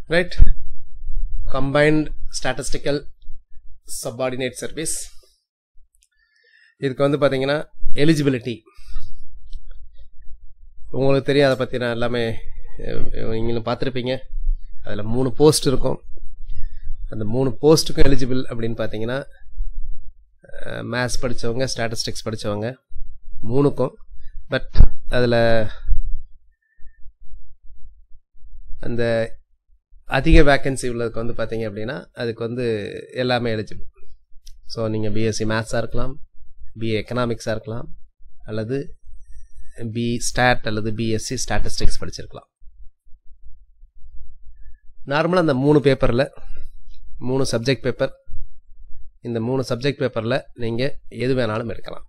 right combined statistical subordinate service இதுக்கு வந்து பார்த்தீங்கன்னா எலிஜிபிலிட்டி உங்களுக்கு தெரியும் அதை பற்றி நான் எல்லாமே நீங்களும் பார்த்துருப்பீங்க அதில் மூணு போஸ்ட் இருக்கும் அந்த மூணு போஸ்ட்டுக்கும் எலிஜிபிள் அப்படின்னு பார்த்தீங்கன்னா மேத்ஸ் படித்தவங்க ஸ்டாட்டிஸ்டிக்ஸ் படித்தவங்க மூணுக்கும் பட் அதில் அந்த அதிக வேக்கன்சி உள்ளதுக்கு வந்து பார்த்தீங்க அப்படின்னா அதுக்கு வந்து எல்லாமே எலிஜிபிள் ஸோ நீங்கள் பிஎஸ்சி மேத்ஸாக இருக்கலாம் பிஏ எக்கனாமிக்ஸாக இருக்கலாம் அல்லது பி ஸ்டாட் அல்லது பிஎஸ்சி ஸ்டாட்டிஸ்டிக்ஸ் படிச்சிருக்கலாம் நார்மலாக அந்த மூணு பேப்பரில் மூணு சப்ஜெக்ட் பேப்பர் இந்த மூணு சப்ஜெக்ட் பேப்பரில் நீங்கள் எது வேணாலும் எடுக்கலாம்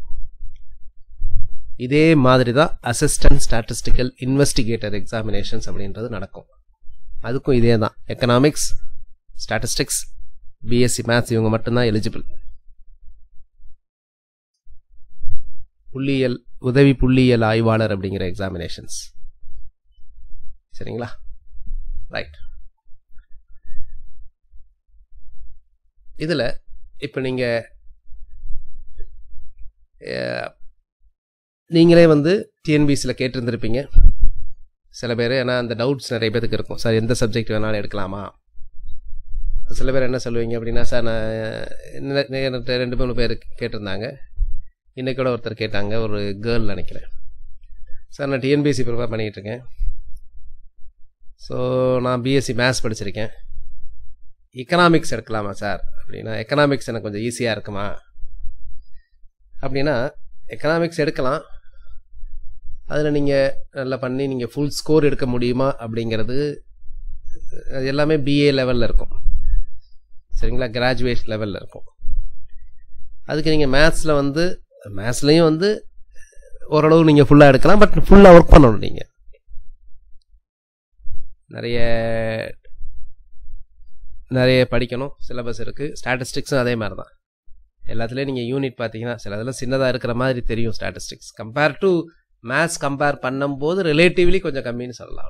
இதே மாதிரி தான் அசிஸ்டன்ட் ஸ்டாட்டிஸ்டிக்கல் இன்வெஸ்டிகேட்டர் எக்ஸாமினேஷன்ஸ் அப்படின்றது நடக்கும் அதுக்கும் இதே தான் எக்கனாமிக்ஸ் ஸ்டாட்டிஸ்டிக்ஸ் பிஎஸ்சி மேத்ஸ் இவங்க மட்டும்தான் எலிஜிபிள் புள்ளியியல் உதவி புள்ளியியல் ஆய்வாளர் அப்படிங்கிற எக்ஸாமினேஷன்ஸ் சரிங்களா ரைட் இதில் இப்போ நீங்கள் நீங்களே வந்து டிஎன்பிசியில் கேட்டிருந்திருப்பீங்க சில பேர் ஏன்னா அந்த டவுட்ஸ் நிறைய பேருக்கு இருக்கும் சார் எந்த சப்ஜெக்ட் வேணாலும் எடுக்கலாமா சில பேர் என்ன சொல்லுவீங்க அப்படின்னா சார் நான் ரெண்டு மூணு பேர் கேட்டிருந்தாங்க இன்றைக்கி கூட ஒருத்தர் கேட்டாங்க ஒரு கேர்ள் நினைக்கிறேன் சார் நான் டிஎன்பிஎஸ்சி ப்ரிப்பேர் பண்ணிகிட்டு இருக்கேன் ஸோ நான் பிஎஸ்சி மேத்ஸ் படிச்சிருக்கேன் எக்கனாமிக்ஸ் எடுக்கலாமா சார் அப்படின்னா எக்கனாமிக்ஸ் எனக்கு கொஞ்சம் ஈஸியாக இருக்குமா அப்படின்னா எக்கனாமிக்ஸ் எடுக்கலாம் அதில் நீங்கள் நல்லா பண்ணி நீங்கள் ஃபுல் ஸ்கோர் எடுக்க முடியுமா அப்படிங்கிறது அது எல்லாமே பிஏ லெவலில் இருக்கும் சரிங்களா கிராஜுவேட் லெவலில் இருக்கும் அதுக்கு நீங்கள் மேத்ஸில் வந்து மேத்ஸ்லேயும் வந்து ஓரளவு நீங்கள் ஃபுல்லாக எடுக்கலாம் பட் ஃபுல்லாக ஒர்க் பண்ணணும் நீங்கள் நிறைய நிறைய படிக்கணும் சிலபஸ் இருக்குது ஸ்டாட்டிஸ்டிக்ஸும் அதே மாதிரி தான் எல்லாத்துலேயும் நீங்கள் யூனிட் பார்த்தீங்கன்னா சில இதெல்லாம் சின்னதாக இருக்கிற மாதிரி தெரியும் statistics compare to maths compare பண்ணும்போது ரிலேட்டிவ்லி கொஞ்சம் கம்மின்னு சொல்லலாம்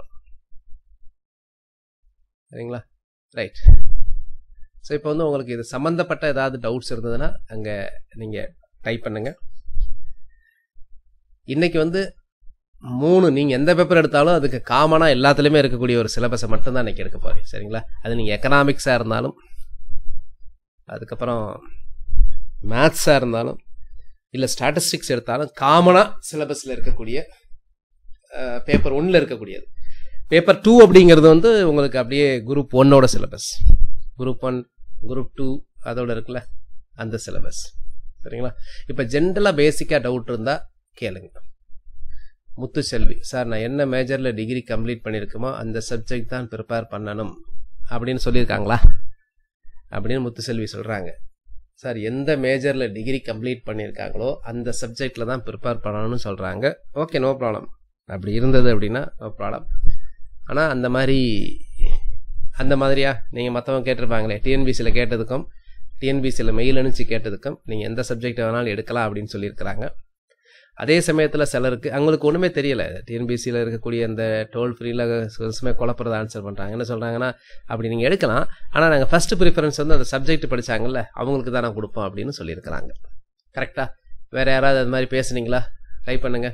சரிங்களா ரைட் ஸோ இப்போ வந்து உங்களுக்கு இது சம்மந்தப்பட்ட ஏதாவது டவுட்ஸ் இருந்ததுன்னா அங்கே நீங்கள் டைப் பண்ணுங்க இன்னைக்கு வந்து மூணு நீங்கள் எந்த பேப்பர் எடுத்தாலும் அதுக்கு காமனாக எல்லாத்துலேயுமே இருக்கக்கூடிய ஒரு சிலபஸை மட்டும்தான் இன்றைக்கி எடுக்க போகிறேன் சரிங்களா அது நீங்கள் எக்கனாமிக்ஸாக இருந்தாலும் அதுக்கப்புறம் மேத்ஸாக இருந்தாலும் இல்லை ஸ்டாட்டிஸ்டிக்ஸ் எடுத்தாலும் காமனாக சிலபஸில் இருக்கக்கூடிய பேப்பர் ஒன்றில் இருக்கக்கூடியது பேப்பர் டூ அப்படிங்கிறது வந்து உங்களுக்கு அப்படியே குரூப் ஒன்னோட syllabus group one group two அதோட இருக்குல்ல அந்த சிலபஸ் சரிங்களா இப்போ ஜென்ரலாக பேசிக்காக டவுட் இருந்தால் கேளுங்க முத்துசெல்வி சார் நான் என்ன மேஜரில் டிகிரி கம்ப்ளீட் பண்ணியிருக்குமோ அந்த சப்ஜெக்ட் தான் ப்ரிப்பேர் பண்ணணும் அப்படின்னு சொல்லியிருக்காங்களா அப்படின்னு முத்துசெல்வி சொல்கிறாங்க சார் எந்த மேஜரில் டிகிரி கம்ப்ளீட் பண்ணியிருக்காங்களோ அந்த சப்ஜெக்டில் தான் ப்ரிப்பேர் பண்ணணும்னு சொல்கிறாங்க ஓகே நோ ப்ராப்ளம் அப்படி இருந்தது அப்படின்னா நோ ப்ராப்ளம் ஆனால் அந்த மாதிரி அந்த மாதிரியா நீங்கள் மற்றவங்க கேட்டிருப்பாங்களே டிஎன்பிசியில் கேட்டதுக்கும் டிஎன்பிசியில் மெயில் அனுப்பிச்சு கேட்டதுக்கும் நீங்கள் எந்த சப்ஜெக்ட் வேணாலும் எடுக்கலாம் அப்படின்னு சொல்லியிருக்கிறாங்க அதே சமயத்தில் சிலருக்கு அவங்களுக்கு ஒன்றுமே தெரியலை டிஎன்பிசியில் இருக்கக்கூடிய அந்த டோல் ஃப்ரீயில் சுமே குழப்பறத ஆன்சர் பண்ணுறாங்க என்ன சொல்கிறாங்கன்னா அப்படி நீங்கள் எடுக்கலாம் ஆனால் நாங்கள் ஃபஸ்ட்டு ப்ரிஃபரன்ஸ் வந்து அந்த சப்ஜெக்ட் படித்தாங்கல்ல அவங்களுக்கு தான் நான் கொடுப்போம் அப்படின்னு சொல்லியிருக்கிறாங்க கரெக்டாக வேறு யாராவது அது மாதிரி பேசுனீங்களா ட்ரை பண்ணுங்க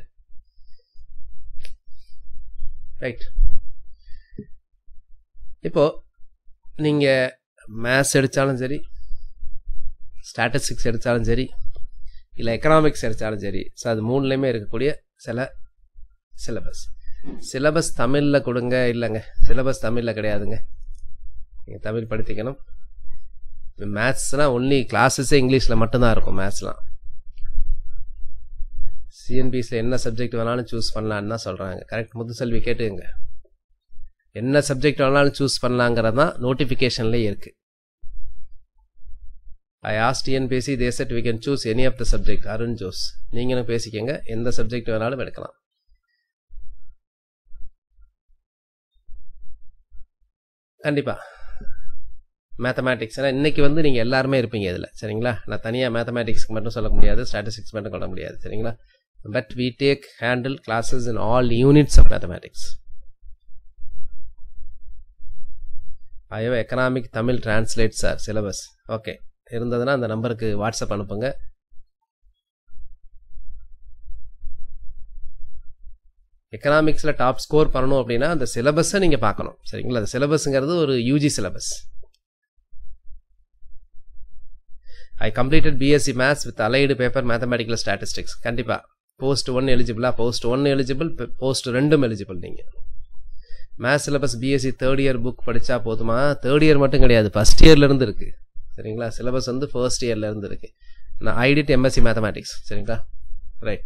ரைட் இப்போது நீங்கள் மேத்ஸ் எடுத்தாலும் சரி ஸ்டாட்டிஸ்டிக்ஸ் எடுத்தாலும் சரி இல்லை எக்கனாமிக்ஸ் எடுத்தாலும் சரி ஸோ அது மூணுலேயுமே இருக்கக்கூடிய சில சிலபஸ் சிலபஸ் தமிழில் கொடுங்க இல்லைங்க சிலபஸ் தமிழில் கிடையாதுங்க நீங்கள் தமிழ் படித்திக்கணும் மேத்ஸ்னால் ஒன்லி கிளாஸஸே இங்கிலீஷில் மட்டும்தான் இருக்கும் மேத்ஸ்லாம் சிஎன்பிஸில் என்ன சப்ஜெக்ட் வேணாலும் சூஸ் பண்ணலான்னு தான் சொல்கிறாங்க கரெக்ட் முத்துசெல்வி கேட்டுங்க என்ன சப்ஜெக்ட் வேணாலும் சூஸ் பண்ணலாங்கிறது தான் நோட்டிஃபிகேஷன்லேயே இருக்குது I asked TNPSC they said we can choose any of the subject Arun Jose நீங்களும் பேசிக்கங்க எந்த சப்ஜெக்ட் வேணாலும் எடுக்கலாம் கண்டிப்பாக மேத்தமேட்டிக்ஸ் ஏன்னா இன்றைக்கி வந்து நீங்கள் எல்லாருமே இருப்பீங்க இதில் சரிங்களா நான் தனியாக மேத்தமேட்டிக்ஸ்க்கு மட்டும் சொல்ல முடியாது ஸ்டாட்டிஸ்டிக்ஸ் மட்டும் சொல்ல முடியாது சரிங்களா but we take handle classes in all units of mathematics ஐயோ economic Tamil translate sir syllabus okay இருந்ததுன்னா அந்த நம்பருக்கு வாட்ஸ்அப் அனுப்புங்க எக்கனாமிக்ஸில் டாப் ஸ்கோர் பண்ணணும் அப்படின்னா அந்த சிலபஸை நீங்கள் பார்க்கணும் சரிங்களா அந்த சிலபஸ்ங்கிறது ஒரு UG syllabus I completed BSc maths with allied paper mathematical statistics கண்டிப்பாக போஸ்ட் ஒன் எலிஜிபிளா போஸ்ட் ஒன் எலிஜிபிள் போஸ்ட் ரெண்டும் எலிஜிபிள் நீங்கள் maths syllabus BSc third year book படித்தா போதுமா தேர்ட் இயர் மட்டும் கிடையாது ஃபஸ்ட் இயர்லேருந்து இருக்குது சரிங்களா சிலபஸ் வந்து ஃபர்ஸ்ட் இயர்லேருந்து இருக்குது நான் ஐடிட் எம்எஸ்சி மேத்தமேட்டிக்ஸ் சரிங்களா ரைட்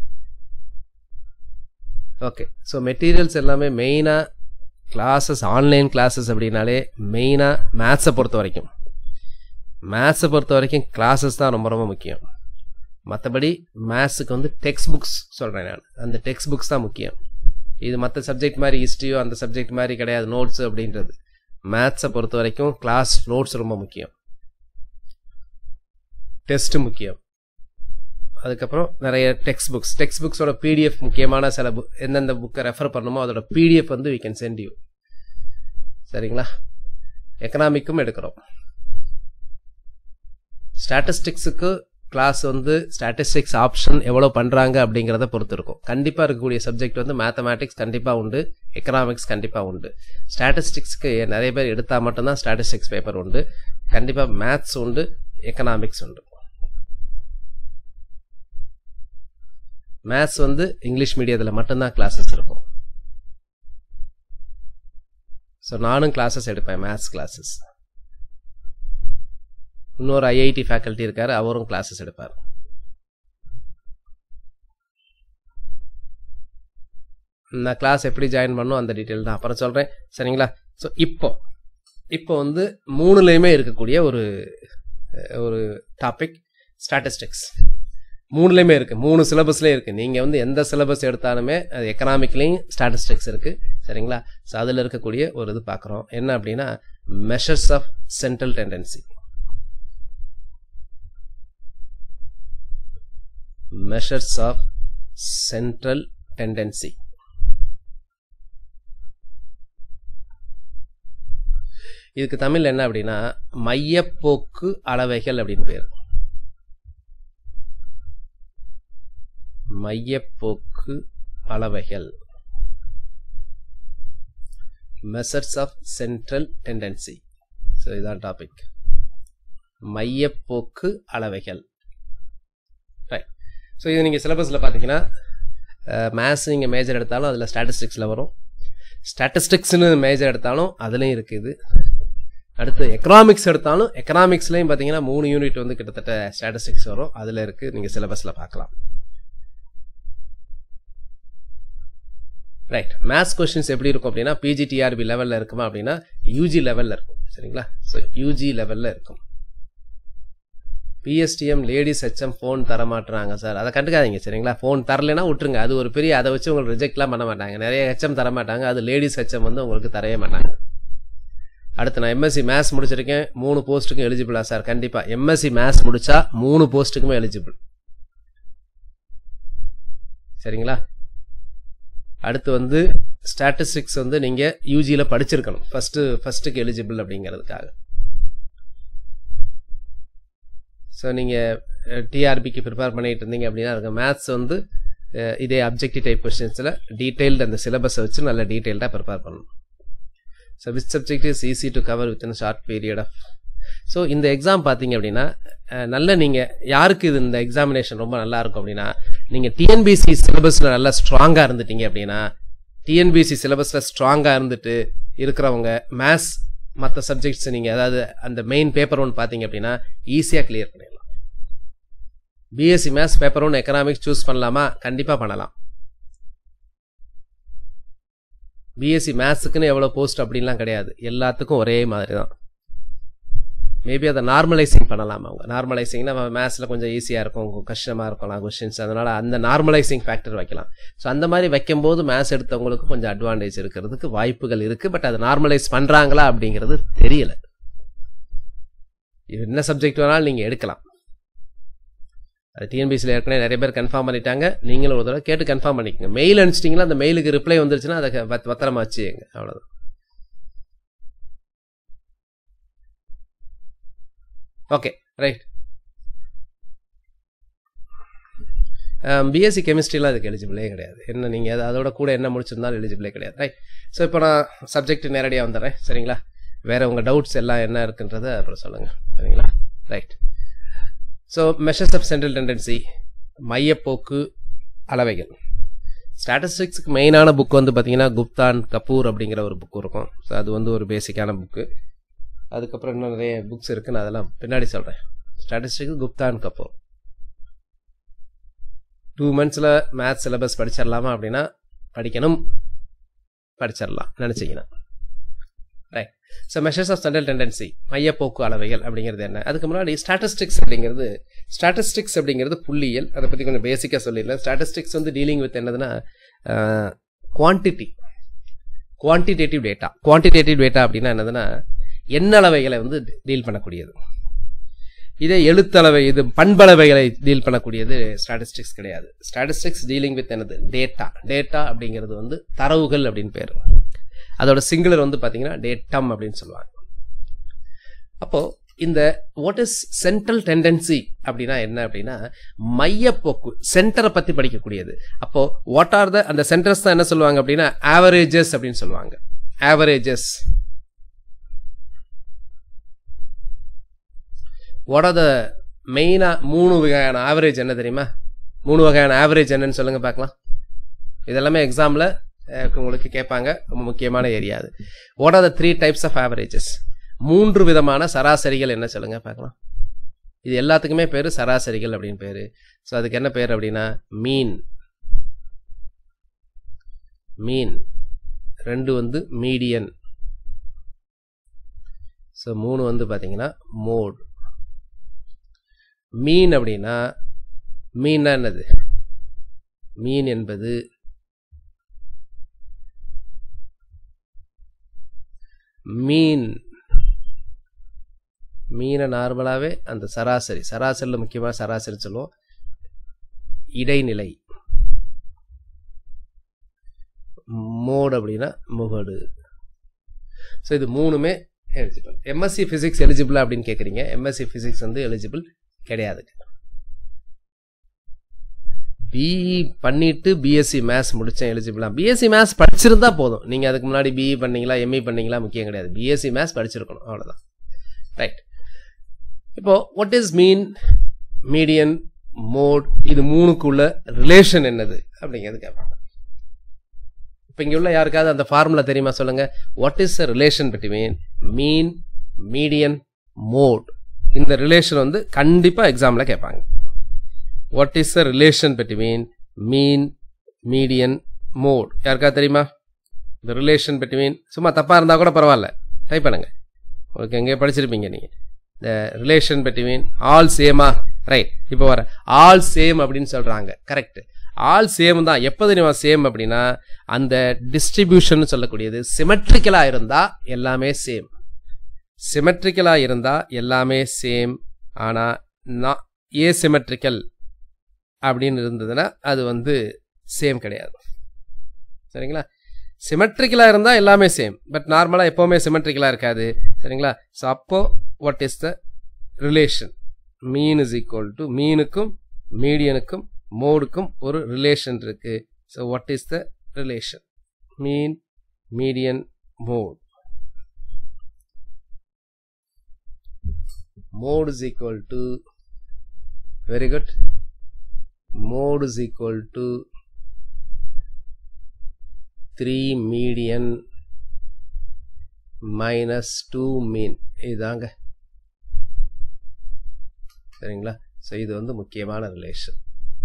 ஓகே ஸோ மெட்டீரியல்ஸ் எல்லாமே மெயினாக கிளாஸஸ் ஆன்லைன் கிளாஸஸ் அப்படின்னாலே மெயினாக மேத்ஸை பொறுத்த வரைக்கும் மேத்ஸை பொறுத்த வரைக்கும் கிளாஸஸ் தான் ரொம்ப ரொம்ப முக்கியம் மற்றபடி மேத்ஸுக்கு வந்து டெக்ஸ்ட் புக்ஸ் சொல்கிறேன் நான் அந்த டெக்ஸ்ட் புக்ஸ் தான் முக்கியம் இது மற்ற சப்ஜெக்ட் மாதிரி ஹிஸ்ட்ரியோ அந்த சப்ஜெக்ட் மாதிரி கிடையாது நோட்ஸ் அப்படின்றது மேத்ஸை பொறுத்த வரைக்கும் கிளாஸ் நோட்ஸ் ரொம்ப முக்கியம் டெஸ்ட்டு முக்கியம் அதுக்கப்புறம் நிறைய டெக்ஸ்ட் புக்ஸ் டெக்ஸ்ட் புக்ஸோட பிடிஎஃப் முக்கியமான சில புக் எந்தெந்த புக்கை ரெஃபர் பண்ணணுமோ அதோட பிடிஎஃப் வந்து வி கேன் சென்ட் யூ சரிங்களா எக்கனாமிக்கும் எடுக்கிறோம் ஸ்டாட்டிஸ்டிக்ஸுக்கு கிளாஸ் வந்து ஸ்டாட்டிஸ்டிக்ஸ் ஆப்ஷன் எவ்வளோ பண்ணுறாங்க அப்படிங்கிறத பொறுத்து இருக்கும் கண்டிப்பாக இருக்கக்கூடிய சப்ஜெக்ட் வந்து மேத்தமேட்டிக்ஸ் கண்டிப்பாக உண்டு எக்கனாமிக்ஸ் கண்டிப்பாக உண்டு ஸ்டாட்டிஸ்டிக்ஸ்க்கு நிறைய பேர் எடுத்தால் மட்டும்தான் ஸ்டாட்டிஸ்டிக்ஸ் பேப்பர் உண்டு கண்டிப்பாக மேத்ஸ் உண்டு எக்கனாமிக்ஸ் உண்டு மேத்ஸ் வந்து இங்கிலீஷ் மீடியத்தில் மட்டும்தான் கிளாஸஸ் இருக்கும் ஸோ நானும் கிளாஸஸ் எடுப்பேன் மேத்ஸ் கிளாஸஸ் இன்னொரு ஐஐடி ஃபேக்கல்ட்டி இருக்கார் அவரும் கிளாஸஸ் எடுப்பார் நான் கிளாஸ் எப்படி ஜாயின் பண்ணும் அந்த டீட்டெயில் நான் அப்புறம் சொல்கிறேன் சரிங்களா ஸோ இப்போ இப்போ வந்து மூணுலேயுமே இருக்கக்கூடிய ஒரு ஒரு டாபிக் ஸ்டாட்டிஸ்டிக்ஸ் மூணுலேயுமே இருக்குது மூணு சிலபஸ்லேயும் இருக்குது நீங்கள் வந்து எந்த சிலபஸ் எடுத்தாலுமே அது எக்கனாமிக்லேயும் ஸ்டாட்டிஸ்டிக்ஸ் இருக்குது சரிங்களா ஸோ அதில் இருக்கக்கூடிய ஒரு இது பார்க்குறோம் என்ன அப்படின்னா measures of central tendency measures of central tendency இதுக்கு தமிழ் என்ன அப்படின்னா மையப்போக்கு அளவைகள் அப்படின்னு பேர் மையப்போக்கு அளவைகள் measures of central tendency so இதான் டாபிக் மையப்போக்கு அளவைகள் ரைட் ஸோ இது நீங்கள் சிலபஸில் பார்த்தீங்கன்னா மேத்ஸ் நீங்கள் மேஜர் எடுத்தாலும் அதில் ஸ்டாட்டிஸ்டிக்ஸில் வரும் ஸ்டாட்டிஸ்டிக்ஸ்னு மேஜர் எடுத்தாலும் அதுலேயும் இருக்குது அடுத்து எக்கனாமிக்ஸ் எடுத்தாலும் எக்கனாமிக்ஸ்லேயும் பார்த்தீங்கன்னா மூணு யூனிட் வந்து கிட்டத்தட்ட ஸ்டாட்டிஸ்டிக்ஸ் வரும் அதில் இருக்குது நீங்கள் சிலபஸில் பார்க்கலாம் ரைட் மேத்ஸ் கொஷின்ஸ் எப்படி இருக்கும் அப்படின்னா பிஜிடிஆர்பி லெவலில் இருக்குமா அப்படின்னா யூஜி லெவலில் இருக்கும் சரிங்களா ஸோ யூஜி லெவலில் இருக்கும் பிஎஸ்டிஎம் லேடிஸ் ஹெச்எம் ஃபோன் தர மாட்டுறாங்க சார் அதை கண்டுக்காதீங்க சரிங்களா ஃபோன் தரலைன்னா விட்டுருங்க அது ஒரு பெரிய அதை வச்சு உங்களுக்கு ரிஜெக்ட்லாம் பண்ண மாட்டாங்க நிறைய ஹெச்எம் தர மாட்டாங்க அது லேடிஸ் ஹெச்எம் வந்து உங்களுக்கு தரவே மாட்டாங்க அடுத்து நான் எம்எஸ்சி மேத்ஸ் முடிச்சிருக்கேன் மூணு போஸ்ட்டுக்கும் எலிஜிபிளா சார் கண்டிப்பாக எம்எஸ்சி மேத்ஸ் முடிச்சா மூணு போஸ்ட்டுக்குமே எலிஜிபிள் சரிங்களா அடுத்து வந்து ஸ்டாட்டிஸ்டிக்ஸ் வந்து நீங்கள் யூஜியில் படிச்சிருக்கணும் ஃபஸ்ட்டு ஃபஸ்ட்டுக்கு எலிஜிபிள் அப்படிங்கிறதுக்காக ஸோ நீங்கள் டிஆர்பிக்கு ப்ரிப்பேர் பண்ணிட்டு இருந்தீங்க அப்படின்னா இருக்க மேத்ஸ் வந்து இதே அப்ஜெக்டிவ் டைப் கொஸ்டின்ஸில் டீட்டெயில்டு அந்த சிலபஸை வச்சு நல்ல டீட்டெயில்டாக ப்ரிப்பேர் பண்ணணும் so which subject is easy to cover with in short period of so இந்த எக்ஸாம் பார்த்தீங்க அப்படின்னா நல்ல நீங்கள் யாருக்கு இது இந்த எக்ஸாமினேஷன் ரொம்ப நல்லா இருக்கும் அப்படின்னா நீங்கள் டிஎன்பிசி சிலபஸில் நல்லா ஸ்ட்ராங்காக இருந்துட்டீங்க அப்படின்னா டிஎன்பிசி சிலபஸில் ஸ்ட்ராங்காக இருந்துட்டு இருக்கிறவங்க மேத்ஸ் மற்ற சப்ஜெக்ட்ஸ் நீங்கள் அதாவது அந்த மெயின் பேப்பர் ஒன்று பார்த்தீங்க அப்படின்னா ஈஸியாக கிளியர் பண்ணிடலாம் பிஎஸ்சி மேத்ஸ் பேப்பர் ஒன்று எக்கனாமிக்ஸ் சூஸ் பண்ணலாமா கண்டிப்பாக பண்ணலாம் பிஎஸ்சி மேத்ஸுக்குன்னு எவ்வளோ போஸ்ட் அப்படின்லாம் கிடையாது எல்லாத்துக்கும் ஒரே மாதிரி தான் மேபி அதை நார்மலைசிங் பண்ணலாம் அவங்க நார்மலைசிங்னா மேத்ஸில் கொஞ்சம் ஈஸியாக இருக்கும் கஷ்டமாக இருக்கலாம் கொஷின்ஸ் அதனால் அந்த நார்மலைசிங் ஃபேக்டர் வைக்கலாம் ஸோ அந்த மாதிரி வைக்கும்போது மேத்ஸ் எடுத்தவங்களுக்கு கொஞ்சம் அட்வான்டேஜ் இருக்கிறதுக்கு வாய்ப்புகள் இருக்குது பட் அதை நார்மலைஸ் பண்ணுறாங்களா அப்படிங்கிறது தெரியல என்ன சப்ஜெக்ட் வேணாலும் நீங்கள் எடுக்கலாம் அது டிஎன்பிசியில் ஏற்கனவே நிறைய பேர் கன்ஃபார்ம் பண்ணிட்டாங்க நீங்களும் ஒரு தடவை கேட்டு கன்ஃபார்ம் பண்ணிக்கோங்க மெயில் அனுப்பிச்சிட்டிங்களா அந்த மெயிலுக்கு ரிப்ளை வந்துருச்சுன்னா அதை பத்திரமா வச்சுங்க அவ்வளோதான் ஓகே ரைட் பிஎஸ்சி கெமிஸ்ட்ரிலாம் அதுக்கு எலிஜிபிளே கிடையாது என்ன நீங்கள் அதோட கூட என்ன முடிச்சிருந்தாலும் எலிஜிபிளே கிடையாது ரைட் ஸோ இப்போ நான் சப்ஜெக்ட் நேரடியாக வந்துடுறேன் சரிங்களா வேறு உங்கள் டவுட்ஸ் எல்லாம் என்ன இருக்குன்றதை அப்புறம் சொல்லுங்கள் சரிங்களா right so measures of central tendency மையப்போக்கு அளவைகள் ஸ்டாட்டிஸ்டிக்ஸ்க்கு மெயினான புக் வந்து பார்த்தீங்கன்னா குப்தான் கபூர் அப்படிங்கிற ஒரு புக் இருக்கும் ஸோ அது வந்து ஒரு பேசிக்கான புக்கு அதுக்கப்புறம் இன்னும் நிறைய புக்ஸ் இருக்குது நான் அதெல்லாம் பின்னாடி சொல்கிறேன் ஸ்டாட்டிஸ்டிக்ஸ் குப்தான் கபூர் டூ மந்த்ஸில் மேத்ஸ் சிலபஸ் படிச்சிடலாமா அப்படின்னா படிக்கணும் படிச்சிடலாம் நினச்சிங்கன்னா right so measures of standard tendency மையப்போக்கு அளவைகள் அப்படிங்கிறது என்ன அதுக்கு முன்னாடி ஸ்டாட்டிஸ்டிக்ஸ் அப்படிங்கிறது ஸ்டாட்டிஸ்டிக்ஸ் அப்படிங்கிறது புள்ளியியல் அதை பற்றி கொஞ்சம் பேசிக்காக சொல்லிடலாம் ஸ்டாட்டிஸ்டிக்ஸ் வந்து டீலிங் வித் என்னதுன்னா quantity quantitative data quantitative data அப்படின்னா என்னதுன்னா எண்ணளவைகளை வந்து டீல் பண்ணக்கூடியது இதே எழுத்தளவை இது பண்பளவைகளை டீல் பண்ணக்கூடியது ஸ்டாட்டிஸ்டிக்ஸ் கிடையாது ஸ்டாட்டிஸ்டிக்ஸ் டீலிங் வித் என்னது டேட்டா டேட்டா அப்படிங்கிறது வந்து தரவுகள் அப்படின்னு பேர் அதோட சிங்குலர் வந்து பார்த்தீங்கன்னா டேட்டம் அப்படின்னு சொல்லுவாங்க அப்போ இந்த வாட் இஸ் சென்ட்ரல் டெண்டன்சி அப்படின்னா என்ன அப்படின்னா மையப்போக்கு சென்டரை பத்தி படிக்கக்கூடியது அப்போ வாட் ஆர் த அந்த சென்டர்ஸ் தான் என்ன சொல்லுவாங்க அப்படின்னா ஆவரேஜஸ் அப்படின்னு சொல்லுவாங்க ஆவரேஜஸ் வாட் ஆர் த மெயினாக மூணு வகையான ஆவரேஜ் என்ன தெரியுமா மூணு வகையான ஆவரேஜ் என்னன்னு சொல்லுங்க பார்க்கலாம் இதெல்லாமே எக்ஸாமில் உங்களுக்கு கேட்பாங்க ரொம்ப முக்கியமான ஏரியா அது what are the three types of averages மூன்று விதமான சராசரிகள் என்ன சொல்லுங்க பார்க்கலாம் இது எல்லாத்துக்குமே பேர் சராசரிகள் அப்படின்னு பேர் ஸோ அதுக்கு என்ன பேர் அப்படின்னா மீன் மீன் ரெண்டு வந்து மீடியன் ஸோ மூணு வந்து பார்த்தீங்கன்னா மோட் மீன் அப்படின்னா மீன்னா என்னது மீன் என்பது மீன் மீனை நார்மலாகவே அந்த சராசரி சராசரியில் முக்கியமாக சராசரி சொல்லுவோம் இடைநிலை மோடு அப்படின்னா முகடு ஸோ இது மூணுமே எலிஜிபிள் எம்எஸ்சி ஃபிசிக்ஸ் எலிஜிபிள் அப்படின்னு கேட்குறீங்க எம்எஸ்சி ஃபிசிக்ஸ் வந்து எலிஜிபிள் கிடையாது பிஇ பண்ணிட்டு பிஎஸ்சி மேத்ஸ் முடித்தேன் எலிஜிபிளா பிஎஸ்சி மேத்ஸ் படிச்சிருந்தா போதும் நீங்கள் அதுக்கு முன்னாடி பிஇ பண்ணீங்களா எம்இ பண்ணீங்களா முக்கியம் கிடையாது பிஎஸ்சி மேத்ஸ் படிச்சிருக்கணும் அவ்வளோதான் ரைட் இப்போ what is mean median mode இது மூணுக்குள்ள ரிலேஷன் என்னது அப்படிங்கிறது கேட்பாங்க இப்போ இங்கே உள்ள யாருக்காவது அந்த ஃபார்முலா தெரியுமா சொல்லுங்க what is the relation between mean median mode இந்த ரிலேஷன் வந்து கண்டிப்பாக எக்ஸாமில் கேட்பாங்க what is the relation between mean median mode யாருக்காவது தெரியுமா இந்த ரிலேஷன் பிட்வீன் சும்மா தப்பாக இருந்தால் கூட பரவாயில்ல டைப் பண்ணுங்க உங்களுக்கு எங்கேயோ படிச்சிருப்பீங்க நீங்கள் த ரிலேஷன் பிட்வீன் ஆல் சேமா ரைட் இப்போ வர ஆல் சேம் அப்படின்னு சொல்கிறாங்க கரெக்ட் ஆல் சேம் தான் எப்போ தெரியுமா சேம் அப்படின்னா அந்த டிஸ்ட்ரிபியூஷன் சொல்லக்கூடியது சிமெட்ரிக்கலாக இருந்தால் எல்லாமே சேம் சிமெட்ரிக்கலாக இருந்தால் எல்லாமே சேம் ஆனால் நான் ஏ சிமெட்ரிக்கல் அப்படின்னு இருந்ததுன்னா அது வந்து சேம் கிடையாது சரிங்களா சிமெட்ரிக்கலாக இருந்தால் எல்லாமே சேம் பட் நார்மலாக எப்போவுமே சிமெட்ரிக்கலாக இருக்காது சரிங்களா ஸோ அப்போ what is the relation mean is equal to மீனுக்கும் மீடியனுக்கும் மோடுக்கும் ஒரு ரிலேஷன் இருக்கு so what is the relation mean median mode mode is equal to very good mode is equal to 3 median minus 2 mean இதாங்க சரிங்களா so இது வந்து முக்கியமான ரிலேஷன்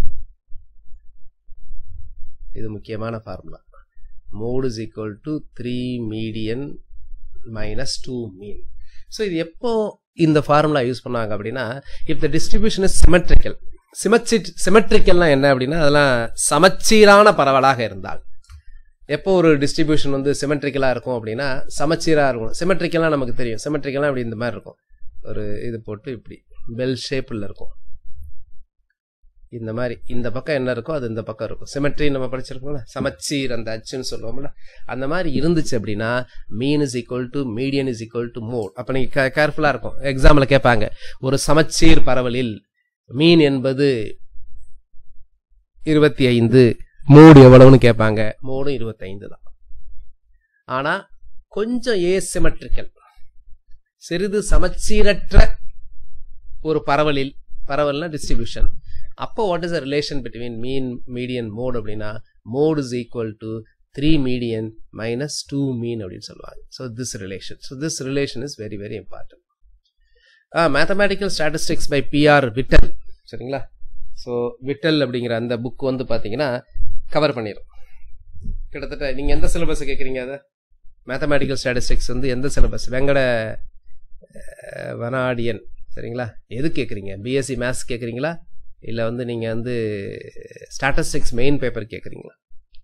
இது முக்கியமான formula mode is equal to three median minus two mean so இது எப்போ இந்த ஃபார்முலா யூஸ் பண்ணாங்க அப்படின்னா if the distribution is symmetrical symmetry சிமெட்ரிக்கல்னா என்ன அப்படின்னா அதெல்லாம் சமச்சீரான பரவலாக இருந்தால் எப்போ ஒரு டிஸ்ட்ரிபியூஷன் வந்து சிமெட்ரிக்கலாக இருக்கும் அப்படின்னா சமச்சீராக இருக்கும் சிமெட்ரிக்கலாக நமக்கு தெரியும் சிமெட்ரிக்கலாக அப்படி இந்த மாதிரி இருக்கும் ஒரு இது போட்டு இப்படி பெல் ஷேப்பில் இருக்கும் இந்த மாதிரி இந்த பக்கம் என்ன இருக்கோ அது இந்த பக்கம் இருக்கும் சிமெட்ரி நம்ம படிச்சிருக்கோம்ல சமச்சீர் அந்த அச்சுன்னு சொல்லுவோம்ல அந்த மாதிரி இருந்துச்சு அப்படின்னா mean is equal to median is equal to mode அப்போ நீங்கள் கேர்ஃபுல்லாக இருக்கும் எக்ஸாம்பிள் கேட்பாங்க ஒரு சமச்சீர் பரவலில் மீன் என்பது இருபத்தி ஐந்து மூடு எவ்வளவுன்னு கேட்பாங்க மூடும் இருபத்தைந்து தான் ஆனால் கொஞ்சம் ஏசிமெட்ரிக்கல் சிறிது சமச்சீரற்ற ஒரு பரவலில் பரவல்னா டிஸ்ட்ரிபியூஷன் அப்போ what is the relation between mean median mode அப்படின்னா mode is equal to three median minus two mean அப்படின்னு சொல்லுவாங்க so this relation so this relation is very very important mathematical statistics by BR Vittal சரிங்களா so Vittal அப்படிங்கிற அந்த book வந்து பார்த்தீங்கன்னா cover பண்ணிடும் கிட்டத்தட்ட நீங்கள் எந்த சிலபஸ் கேட்குறீங்க அதை மேத்தமேட்டிக்கல் ஸ்டாட்டிஸ்டிக்ஸ் வந்து எந்த சிலபஸ் வெங்கட அஹ், வனாடியன் சரிங்களா எது கேட்குறீங்க பிஎஸ்சி மேத்ஸ் கேட்குறீங்களா இல்லை வந்து நீங்கள் வந்து ஸ்டாட்டிஸ்டிக்ஸ் மெயின் பேப்பர் கேட்குறீங்களா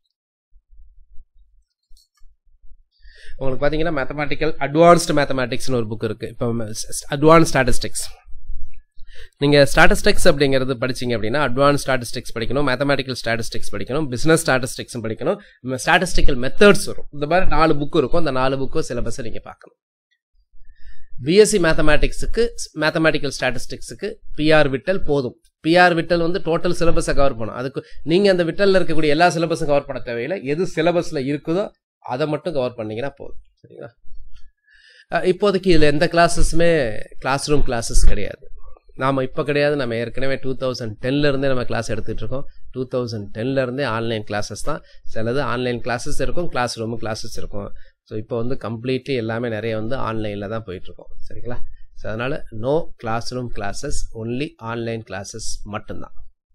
உங்களுக்கு பார்த்தீங்கன்னா மேத்தமேட்டிக்கல் அட்வான்ஸ்டு மேத்தமேட்டிக்ஸ்னு ஒரு புக் இருக்குது இப்போ அட்வான்ஸ் ஸ்டாட்டிஸ்டிக்ஸ் நீங்கள் ஸ்டாட்டிஸ்டிக்ஸ் அப்படிங்கிறது படிச்சீங்க அப்படின்னா அட்வான்ஸ் ஸ்டாட்டிஸ்டிக்ஸ் படிக்கணும் மேத்தமேட்டிக்கல் ஸ்டாட்டிஸ்டிக்ஸ் படிக்கணும் பிஸ்னஸ் ஸ்டாட்டிஸ்டிக்ஸும் படிக்கணும் ஸ்டாட்டிஸ்டிக்கல் மெத்தட்ஸ் வரும் இந்த மாதிரி நாலு புக் இருக்கும் அந்த நாலு புக்கும் சிலபஸை நீங்கள் பார்க்கணும் பிஎஸ்சி மேத்தமேட்டிக்ஸுக்கு மேத்தமேட்டிக்கல் ஸ்டாட்டிஸ்டிக்ஸுக்கு பிஆர் விட்டல் போதும் பிஆர் விட்டல் வந்து டோட்டல் சிலபஸை கவர் பண்ணும் அதுக்கு நீங்கள் அந்த விட்டலில் இருக்கக்கூடிய எல்லா சிலபஸும் கவர் பண்ண தேவையில்லை எது சிலபஸில் இருக்குதோ அதை மட்டும் கவர் பண்ணீங்கன்னா போதும் சரிங்களா அஹ் இப்போதைக்கு இதில் எந்த கிளாஸஸுமே கிளாஸ் ரூம் கிளாஸஸ் கிடையாது நாம் இப்போ கிடையாது நம்ம ஏற்கனவே டூ தௌசண்ட் டென்லேருந்தே நம்ம கிளாஸ் எடுத்துகிட்டு இருக்கோம் டூ தௌசண்ட் டென்லேருந்தே ஆன்லைன் கிளாஸஸ் தான் சிலது ஆன்லைன் கிளாஸஸ் இருக்கும் கிளாஸ் ரூமு கிளாஸஸ் இருக்கும் ஸோ இப்போ வந்து கம்ப்ளீட்லி எல்லாமே நிறைய வந்து ஆன்லைனில் தான் போயிட்டுருக்கோம் சரிங்களா ஸோ அதனால் no class room classes only online classes மட்டும்தான்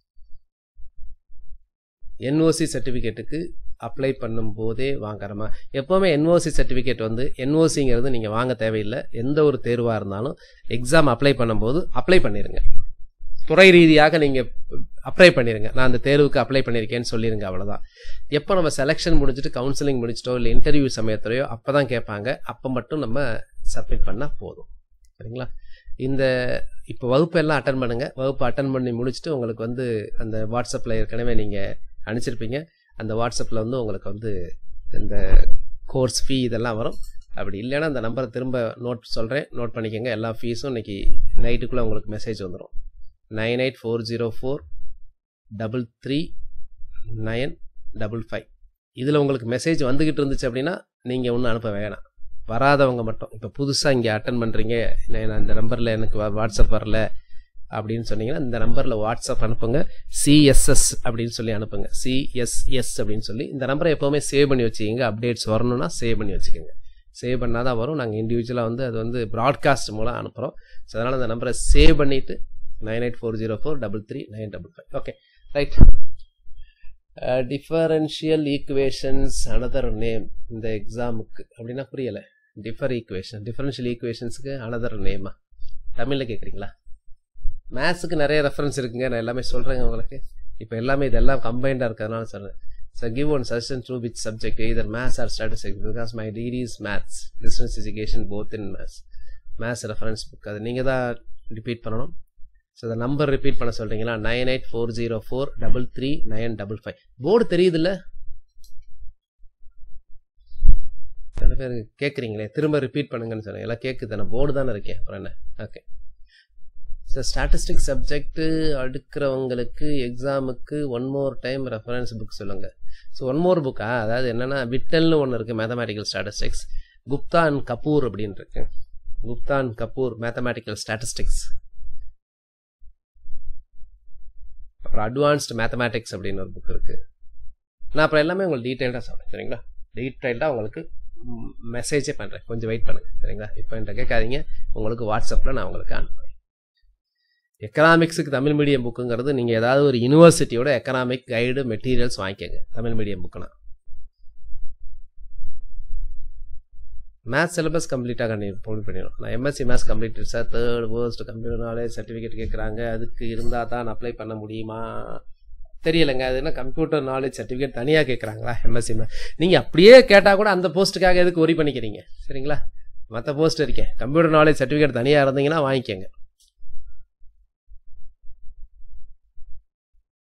என்ஓசி சர்டிஃபிகேட்டுக்கு அப்ளை பண்ணும்போதே வாங்குறமா எப்போவுமே என்ஓசி சர்டிஃபிகேட் வந்து என்ஓசிங்கிறது நீங்கள் வாங்க தேவையில்லை எந்த ஒரு தேர்வாக இருந்தாலும் எக்ஸாம் அப்ளை பண்ணும்போது அப்ளை பண்ணிடுங்க துறை ரீதியாக நீங்கள் அப்ளை பண்ணிடுங்க நான் அந்த தேர்வுக்கு அப்ளை பண்ணியிருக்கேன்னு சொல்லிடுங்க அவ்வளோதான் எப்போ நம்ம செலெக்ஷன் முடிச்சுட்டு கவுன்சிலிங் முடிச்சிட்டோ இல்லை இன்டர்வியூ சமயத்துலையோ அப்போ தான் கேட்பாங்க அப்போ மட்டும் நம்ம சப்மிட் பண்ணால் போதும் சரிங்களா இந்த இப்போ வகுப்பு எல்லாம் அட்டன் பண்ணுங்கள் வகுப்பு அட்டன் பண்ணி முடிச்சுட்டு உங்களுக்கு வந்து அந்த வாட்ஸ்அப்பில் ஏற்கனவே நீங்கள் அனுப்பிச்சிருப்பீங்க அந்த வாட்ஸ்அப்பில் வந்து உங்களுக்கு வந்து இந்த கோர்ஸ் ஃபீ இதெல்லாம் வரும் அப்படி இல்லைன்னா அந்த நம்பரை திரும்ப நோட் சொல்கிறேன் நோட் பண்ணிக்கோங்க எல்லா ஃபீஸும் இன்னைக்கு நைட்டுக்குள்ளே உங்களுக்கு மெசேஜ் வந்துடும் nine eight four zero four double three nine double five இதில் உங்களுக்கு மெசேஜ் வந்துக்கிட்டு இருந்துச்சு அப்படின்னா நீங்கள் ஒன்றும் அனுப்ப வேணாம் வராதவங்க மட்டும் இப்போ புதுசாக இங்கே அட்டன் பண்ணுறீங்க நான் இந்த நம்பரில் எனக்கு வா- வாட்ஸ்அப் வரல அப்படின்னு சொன்னீங்கன்னா இந்த நம்பரில் வாட்ஸ்அப் அனுப்புங்க சிஎஸ்எஸ் அப்படின்னு சொல்லி அனுப்புங்க சிஎஸ்எஸ் அப்படின்னு சொல்லி இந்த நம்பரை எப்போவுமே சேவ் பண்ணி வச்சுக்கிங்க அப்டேட்ஸ் வரணும்னா சேவ் பண்ணி வச்சுக்கோங்க சேவ் பண்ணால் தான் வரும் நாங்கள் இண்டிவிஜுவலாக வந்து அது வந்து ப்ராட்காஸ்ட் மூலம் அனுப்புகிறோம் ஸோ அதனால் அந்த நம்பரை சேவ் பண்ணிவிட்டு nine eight four zero four double three nine double five okay right differential equations another name இந்த எக்ஸாமுக்கு அப்படின்னா புரியலை டிஃபர் ஈக்குவேஷன் டிஃபரன்ஷியல் ஈக்குவேஷன்ஸுக்கு அனதர் நேமா தமிழில் கேட்குறீங்களா மேத்ஸுக்கு நிறைய ரெஃபரன்ஸ் இருக்குங்க நான் எல்லாமே சொல்கிறேங்க உங்களுக்கு இப்போ எல்லாமே இதெல்லாம் கம்பைண்டாக இருக்கிறதுனால சொல்கிறேன் so give one suggestion through which subject either maths or statistics because my degree is maths distance education both in maths maths reference book அது நீங்கள் தான் ரிப்பீட் பண்ணணும் ஸோ அந்த நம்பர் ரிப்பீட் பண்ண சொல்கிறீங்களா nine eight four zero four double three nine double five board தெரியுதுல்ல சில பேர் கேட்குறீங்களே திரும்ப ரிப்பீட் பண்ணுங்கன்னு சொன்னீங்க எல்லாம் கேட்குது நான் போர்டு தானே இருக்கேன் அப்புறம் என்ன ஓகே ஸோ ஸ்டாட்டிஸ்டிக்ஸ் சப்ஜெக்ட்டு அடுக்கிறவங்களுக்கு எக்ஸாமுக்கு one more time reference book சொல்லுங்கள் ஸோ ஒன் மோர் புக்கா அதாவது என்னென்னா விட்டல்னு ஒன்று இருக்குது mathematical statistics Gupta and Kapoor அப்படின்னு இருக்கு Gupta and Kapoor mathematical statistics அப்புறம் அட்வான்ஸ்டு மேத்தமேட்டிக்ஸ் அப்படின்னு ஒரு புக் இருக்குது நான் அப்புறம் எல்லாமே உங்களுக்கு டீட்டெயில்டாக சொல்கிறேன் சரிங்களா டீட்டெயில்டாக உங்களுக்கு மெசேஜே பண்ணுறேன் கொஞ்சம் வெயிட் பண்ணுங்கள் சரிங்களா இப்போ என்கிட்ட கேட்காதீங்க உங்களுக்கு வாட்ஸ்அப்பில் நான் உங்களுக்கு அனுப்புகிறேன் எக்கனாமிக்ஸுக்கு தமிழ் மீடியம் புக்குங்கிறது நீங்கள் ஏதாவது ஒரு யூனிவர்சிட்டியோட எக்கனாமிக் கைடு மெட்டீரியல்ஸ் வாங்கிக்கோங்க தமிழ் மீடியம் புக்குனா மேத்ஸ் சிலபஸ் கம்ப்ளீட்டாக கண்டி கம்ப்ளீட் பண்ணிடும் நான் MSc maths completed sir third first computer knowledge certificate கேட்குறாங்க அதுக்கு இருந்தால் தான் அப்ளை பண்ண முடியுமா தெரியலைங்க அது என்ன கம்ப்யூட்டர் நாலேஜ் சர்டிஃபிகேட் தனியாக கேட்குறாங்களா எம்எஸ்சி மேத்ஸ் நீங்கள் அப்படியே கேட்டால் கூட அந்த போஸ்ட்டுக்காக எதுக்கு ஒரி பண்ணிக்கிறீங்க சரிங்களா மற்ற போஸ்ட் இருக்கேன் கம்ப்யூட்டர் நாலேஜ் சர்டிஃபிகேட் தனியாக இருந்தீங்கன்னா வாங்கிக்கோங்க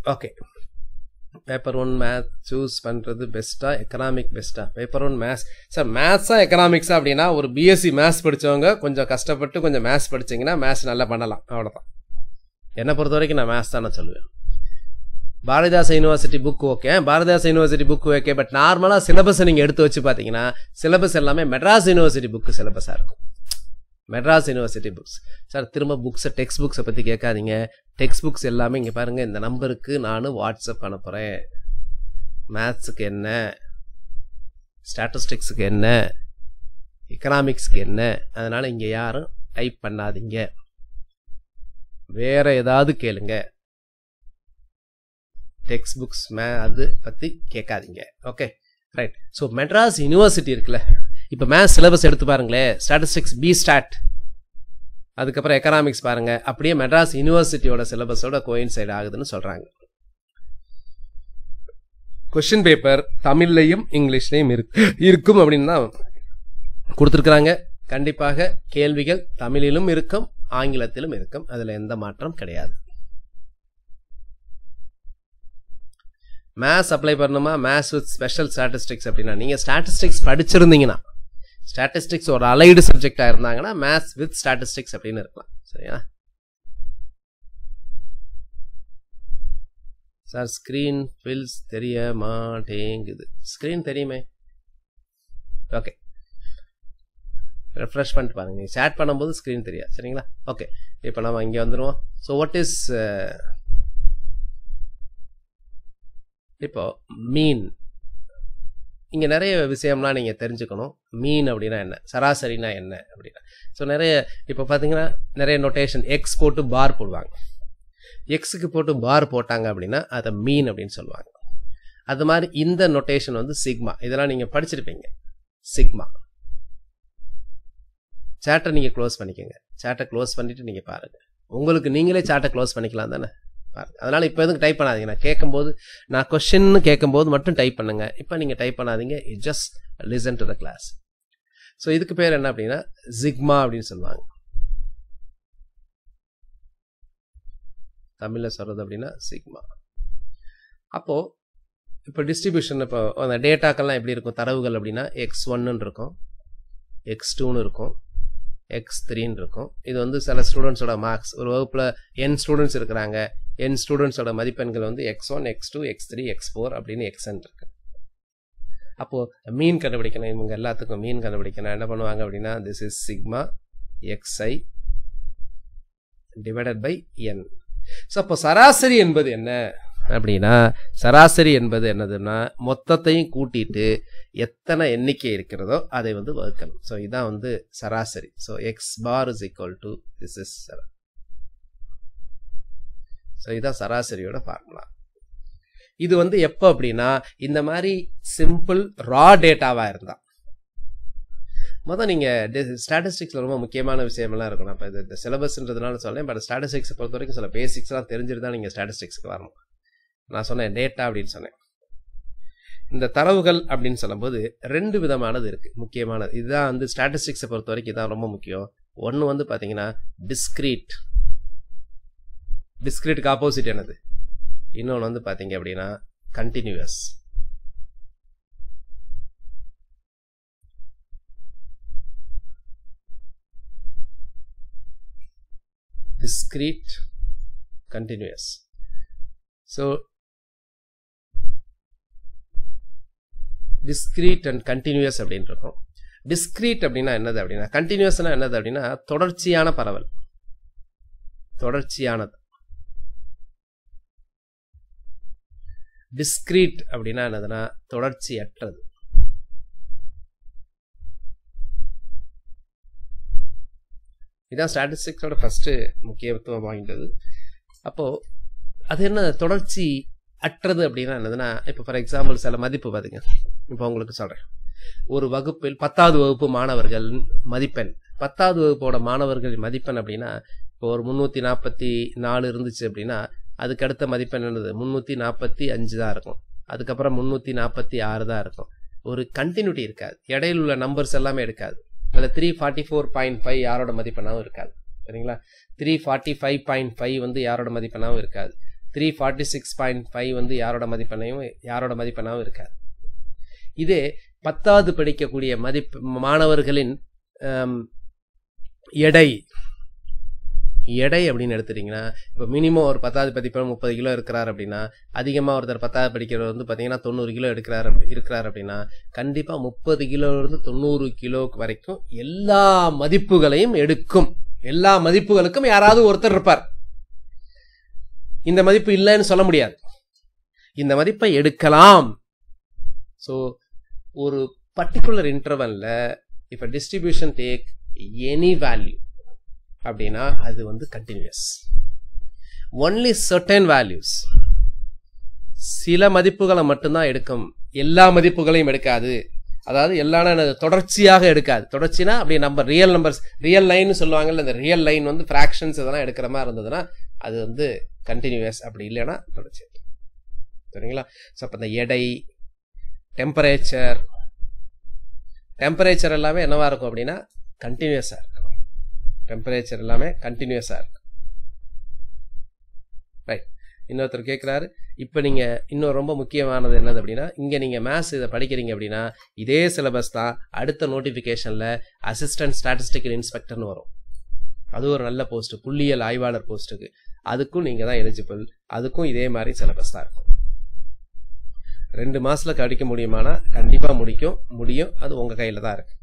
okay paper one math choose பண்ணுறது பெஸ்ட்டாக எக்கனாமிக் பெஸ்ட்டாக பேப்பர் ஒன் மேத்ஸ் சார் மேத்ஸா எக்கனாமிக்ஸா அப்படின்னா ஒரு பிஎஸ்சி மேத்ஸ் படித்தவங்க கொஞ்சம் கஷ்டப்பட்டு கொஞ்சம் மேத்ஸ் படிச்சிங்கன்னா மேத்ஸ் நல்லா பண்ணலாம் அவ்வளோதான் என்னை பொறுத்த வரைக்கும் நான் மேத்ஸ் தான் நான் சொல்லுவேன் Bharathidasa university book okay Bharathidasa university book okay but நார்மலாக சிலபஸை நீங்கள் எடுத்து வச்சு பார்த்தீங்கன்னா சிலபஸ் எல்லாமே மெட்ராஸ் யூனிவர்சிட்டி புக்கு சிலபஸாக இருக்கும் மெட்ராஸ் யூனிவர்சிட்டி புக்ஸ் சார் திரும்ப புக்ஸை டெக்ஸ்ட் புக்ஸை பற்றி கேட்காதீங்க டெக்ஸ்ட் புக்ஸ் எல்லாமே இங்கே பாருங்கள் இந்த நம்பருக்கு நான் வாட்ஸ்அப் அனுப்புகிறேன் மேத்ஸுக்கு என்ன ஸ்டாட்டிஸ்டிக்ஸுக்கு என்ன எக்கனாமிக்ஸ்க்கு என்ன அதனால் இங்கே யாரும் டைப் பண்ணாதீங்க வேற ஏதாவது கேளுங்க டெக்ஸ்ட் புக்ஸ் மே அது பற்றி கேட்காதீங்க okay right so Madras university இருக்குல்ல இப்போ மேத்ஸ் சிலபஸ் எடுத்து பாருங்களேன் ஸ்டாட்டிஸ்டிக்ஸ் பி ஸ்டாட் அதுக்கப்புறம் எக்கனாமிக்ஸ் பாருங்க அப்படியே மெட்ராஸ் யூனிவர்சிட்டியோட சிலபஸோட கோயின்சைட் ஆகுதுன்னு சொல்றாங்க கொஷின் பேப்பர் தமிழ்லையும் இங்கிலீஷ்லையும் இருக்கு இருக்கும் அப்படின்னு தான் கொடுத்துருக்குறாங்க கண்டிப்பாக கேள்விகள் தமிழிலும் இருக்கும் ஆங்கிலத்திலும் இருக்கும் அதில் எந்த மாற்றம் கிடையாது மேத்ஸ் அப்ளை பண்ணணுமா மேத்ஸ் வித் ஸ்பெஷல் ஸ்டாட்டிஸ்டிக்ஸ் அப்படின்னா நீங்கள் ஸ்டாட்டிஸ்டிக்ஸ் படிச்சிருந்தீங்கன்னா ஸ்டாட்டிஸ்டிக்ஸ் ஒரு அலைடு சப்ஜெக்டாக இருந்தாங்கன்னா மேத்ஸ் வித் ஸ்டாட்டிஸ்டிக்ஸ் அப்படின்னு இருக்கலாம் சரியா சார் ஸ்க்ரீன் ஃபில்ஸ் தெரிய மாட்டேங்குது ஸ்க்ரீன் தெரியுமே ஓகே ரெஃப்ரெஷ் பண்ணிட்டு பாருங்க நீங்கள் சேட் பண்ணும்போது ஸ்க்ரீன் தெரியாது சரிங்களா ஓகே இப்போ நம்ம இங்கே வந்துடுவோம் ஸோ வாட் இஸ் இப்போ மீன் இங்கே நிறைய விஷயம்லாம் நீங்கள் தெரிஞ்சுக்கணும் மீன் அப்படின்னா என்ன சராசரினா என்ன அப்படின்னா ஸோ நிறைய இப்போ பார்த்தீங்கன்னா நிறைய நொட்டேஷன் எக்ஸ் போட்டு பார் போடுவாங்க எக்ஸுக்கு போட்டு பார் போட்டாங்க அப்படின்னா அதை மீன் அப்படின்னு சொல்லுவாங்க அது மாதிரி இந்த நொட்டேஷன் வந்து சிக்மா இதெல்லாம் நீங்கள் படிச்சிருப்பீங்க சிக்மா சேட்டை நீங்கள் க்ளோஸ் பண்ணிக்கோங்க சேட்டை க்ளோஸ் பண்ணிவிட்டு நீங்கள் பாருங்கள் உங்களுக்கு நீங்களே சேட்டை க்ளோஸ் பண்ணிக்கலாம் தானே பாருங்க அதனால் இப்போ எதுக்கு டைப் பண்ணாதீங்க நான் கேட்கும்போது நான் கொஷின் கேட்கும்போது மட்டும் டைப் பண்ணுங்க இப்போ நீங்கள் டைப் பண்ணாதீங்க just listen to the class so இதுக்கு பேர் என்ன அப்படின்னா ஜிக்மா அப்படின்னு சொல்லுவாங்க தமிழில் சொல்கிறது அப்படின்னா சிக்மா அப்போது இப்போ டிஸ்ட்ரிபியூஷன் இப்போ அந்த டேட்டாக்கெல்லாம் எப்படி இருக்கும் தரவுகள் அப்படின்னா எக்ஸ் ஒன்னு இருக்கும் எக்ஸ் டூன்னு இருக்கும் எக்ஸ் த்ரீன்னு இருக்கும் இது வந்து சில ஸ்டூடெண்ட்ஸோட மார்க்ஸ் ஒரு வகுப்பில் என் ஸ்டூடெண்ட்ஸ் இருக்கிறாங்க என் ஸ்டூடெண்ட்ஸோட மதிப்பெண்கள் வந்து x one x two x three x four அப்படின்னு எக்ஸ்என் இருக்கு அப்போது மீன் கண்டுபிடிக்கணும் இவங்க எல்லாத்துக்கும் மீன் கண்டுபிடிக்கணும் என்ன பண்ணுவாங்க அப்படின்னா this is sigma x i divided by n so அப்போ சராசரி என்பது என்ன அப்படின்னா சராசரி என்பது என்னதுன்னா மொத்தத்தையும் கூட்டிட்டு எத்தனை எண்ணிக்கை இருக்கிறதோ அதை வந்து வகுக்கணும் ஸோ இதான் வந்து சராசரி so x bar is equal to this is so இதான் சராசரியோட ஃபார்முலா இது வந்து எப்போ அப்படின்னா இந்த மாதிரி சிம்பிள் ரா டேட்டாவாக இருந்தால் மொதல் நீங்கள் ஸ்டாட்டிஸ்டிக்ஸில் ரொம்ப முக்கியமான விஷயமெல்லாம் இருக்கணும் இப்போ இது இந்த சிலபஸ்ன்றதுனால சொல்லேன் பட் ஸ்டாட்டிஸ்டிக்ஸை பொறுத்த வரைக்கும் சில பேசிக்ஸ்லாம் தெரிஞ்சுட்டு தான் நீங்கள் ஸ்டாட்டிஸ்டிக்ஸ்க்கு வரணும் நான் சொன்னேன் டேட்டா அப்படின்னு சொன்னேன் இந்த தரவுகள் அப்படின்னு சொல்லும்போது ரெண்டு விதமானது இருக்குது முக்கியமானது இதுதான் வந்து ஸ்டாட்டிஸ்டிக்ஸை பொறுத்த வரைக்கும் இதான் ரொம்ப முக்கியம் ஒன்று வந்து பார்த்தீங்கன்னா டிஸ்கிரீட் டிஸ்கிரீட்டுக்கு ஆப்போசிட் என்னது இன்னொன்று வந்து பார்த்தீங்க அப்படின்னா continuous discrete continuous so discrete and continuous அப்படின்னு இருக்கும் discrete அப்படின்னா என்னது அப்படின்னா கண்டினியூஸ்னா என்னது அப்படின்னா தொடர்ச்சியான பரவல் தொடர்ச்சியானது டிஸ்கிரீட் அப்படின்னா என்னதுன்னா தொடர்ச்சியற்றது இதான் ஸ்டாட்டிஸ்டிக்ஸோட ஃபஸ்ட்டு முக்கியத்துவம் வாய்ந்தது அப்போது அது என்ன தொடர்ச்சி அற்றது அப்படின்னா என்னதுன்னா இப்போ ஃபார் எக்ஸாம்பிள் சில மதிப்பு பார்த்துங்க இப்போ உங்களுக்கு சொல்கிறேன் ஒரு வகுப்பில் பத்தாவது வகுப்பு மாணவர்கள் மதிப்பெண் பத்தாவது வகுப்போட மாணவர்கள் மதிப்பெண் அப்படின்னா இப்போ ஒரு முந்நூற்றி நாற்பத்தி நாலு இருந்துச்சு அப்படின்னா அதுக்கு அடுத்த மதிப்பெண் என்னது முந்நூற்றி நாற்பத்தி அஞ்சு தான் இருக்கும் அதுக்கப்புறம் முந்நூற்றி நாற்பத்தி ஆறு தான் இருக்கும் ஒரு கண்டினியூட்டி இருக்காது இடையில உள்ள நம்பர்ஸ் எல்லாமே இருக்காது அதில் three forty four point five யாரோட மதிப்பெண்ணாவும் இருக்காது சரிங்களா three forty five point five வந்து யாரோட மதிப்பெண்ணாவும் இருக்காது three forty six point five வந்து யாரோட மதிப்பெண்ணையும் யாரோட மதிப்பெண்ணாகவும் இருக்காது இதே பத்தாவது படிக்கக்கூடிய மதிப்பு மாணவர்களின் ஆம், எடை எடை அப்படின்னு எடுத்துட்டிங்கன்னா இப்போ மினிமம் ஒரு பத்தாவது பதிப்பெண் முப்பது கிலோ இருக்கிறார் அப்படின்னா அதிகமாக ஒருத்தர் பத்தாவது படிக்கிறவர் வந்து பார்த்தீங்கன்னா தொண்ணூறு கிலோ எடுக்கிறார் அப்படி- இருக்கிறார் அப்படின்னா கண்டிப்பாக முப்பது கிலோலேருந்து தொண்ணூறு கிலோ வரைக்கும் எல்லா மதிப்புகளையும் எடுக்கும் எல்லா மதிப்புகளுக்கும் யாராவது ஒருத்தர் இருப்பார் இந்த மதிப்பு இல்லைன்னு சொல்ல முடியாது இந்த மதிப்பை எடுக்கலாம் ஸோ ஒரு பர்டிகுலர் இன்டர்வல்ல இப்போ டிஸ்ட்ரிபியூஷன் டேக் எனி வேல்யூ அப்படின்னா அது வந்து கண்டினியூஸ் ஒன்லி certain வேல்யூஸ் சில மதிப்புகளை மட்டும்தான் எடுக்கும் எல்லா மதிப்புகளையும் எடுக்காது அதாவது எல்லா தொடர்ச்சியாக எடுக்காது தொடர்ச்சினா அப்படி நம்ம ரியல் நம்பர்ஸ் ரியல் லைன் சொல்லுவாங்கல்ல இந்த ரியல் லைன் வந்து ஃப்ராக்ஷன்ஸ் இதெல்லாம் எடுக்கிற மாதிரி இருந்ததுன்னா அது வந்து கண்டினியூஸ் அப்படி இல்லைன்னா தொடர்ச்சி சரிங்களா ஸோ அப்போ இந்த எடை டெம்பரேச்சர் டெம்பரேச்சர் எல்லாமே என்னவா இருக்கும் அப்படின்னா கண்டினியூஸாக இருக்கும் டெம்பரேச்சர் எல்லாமே கண்டினியூஸாக இருக்கும் ரைட் இன்னொருத்தர் கேட்குறாரு இப்போ நீங்கள் இன்னும் ரொம்ப முக்கியமானது என்னது அப்படின்னா இங்கே நீங்கள் மேத்ஸ் இதை படிக்கிறீங்க அப்படின்னா இதே சிலபஸ் தான் அடுத்த நோட்டிஃபிகேஷனில் அசிஸ்டன்ட் ஸ்டாட்டிஸ்டிக்கல் இன்ஸ்பெக்டர்னு வரும் அது ஒரு நல்ல போஸ்ட் புள்ளியியல் ஆய்வாளர் போஸ்ட்டுக்கு அதுக்கும் நீங்கள் தான் எலிஜிபிள் அதுக்கும் இதே மாதிரி சிலபஸ் தான் இருக்கும் ரெண்டு மாசத்துல படிக்க முடியுமானா கண்டிப்பா முடிக்கும் முடியும் அது உங்க கையில தான் இருக்கு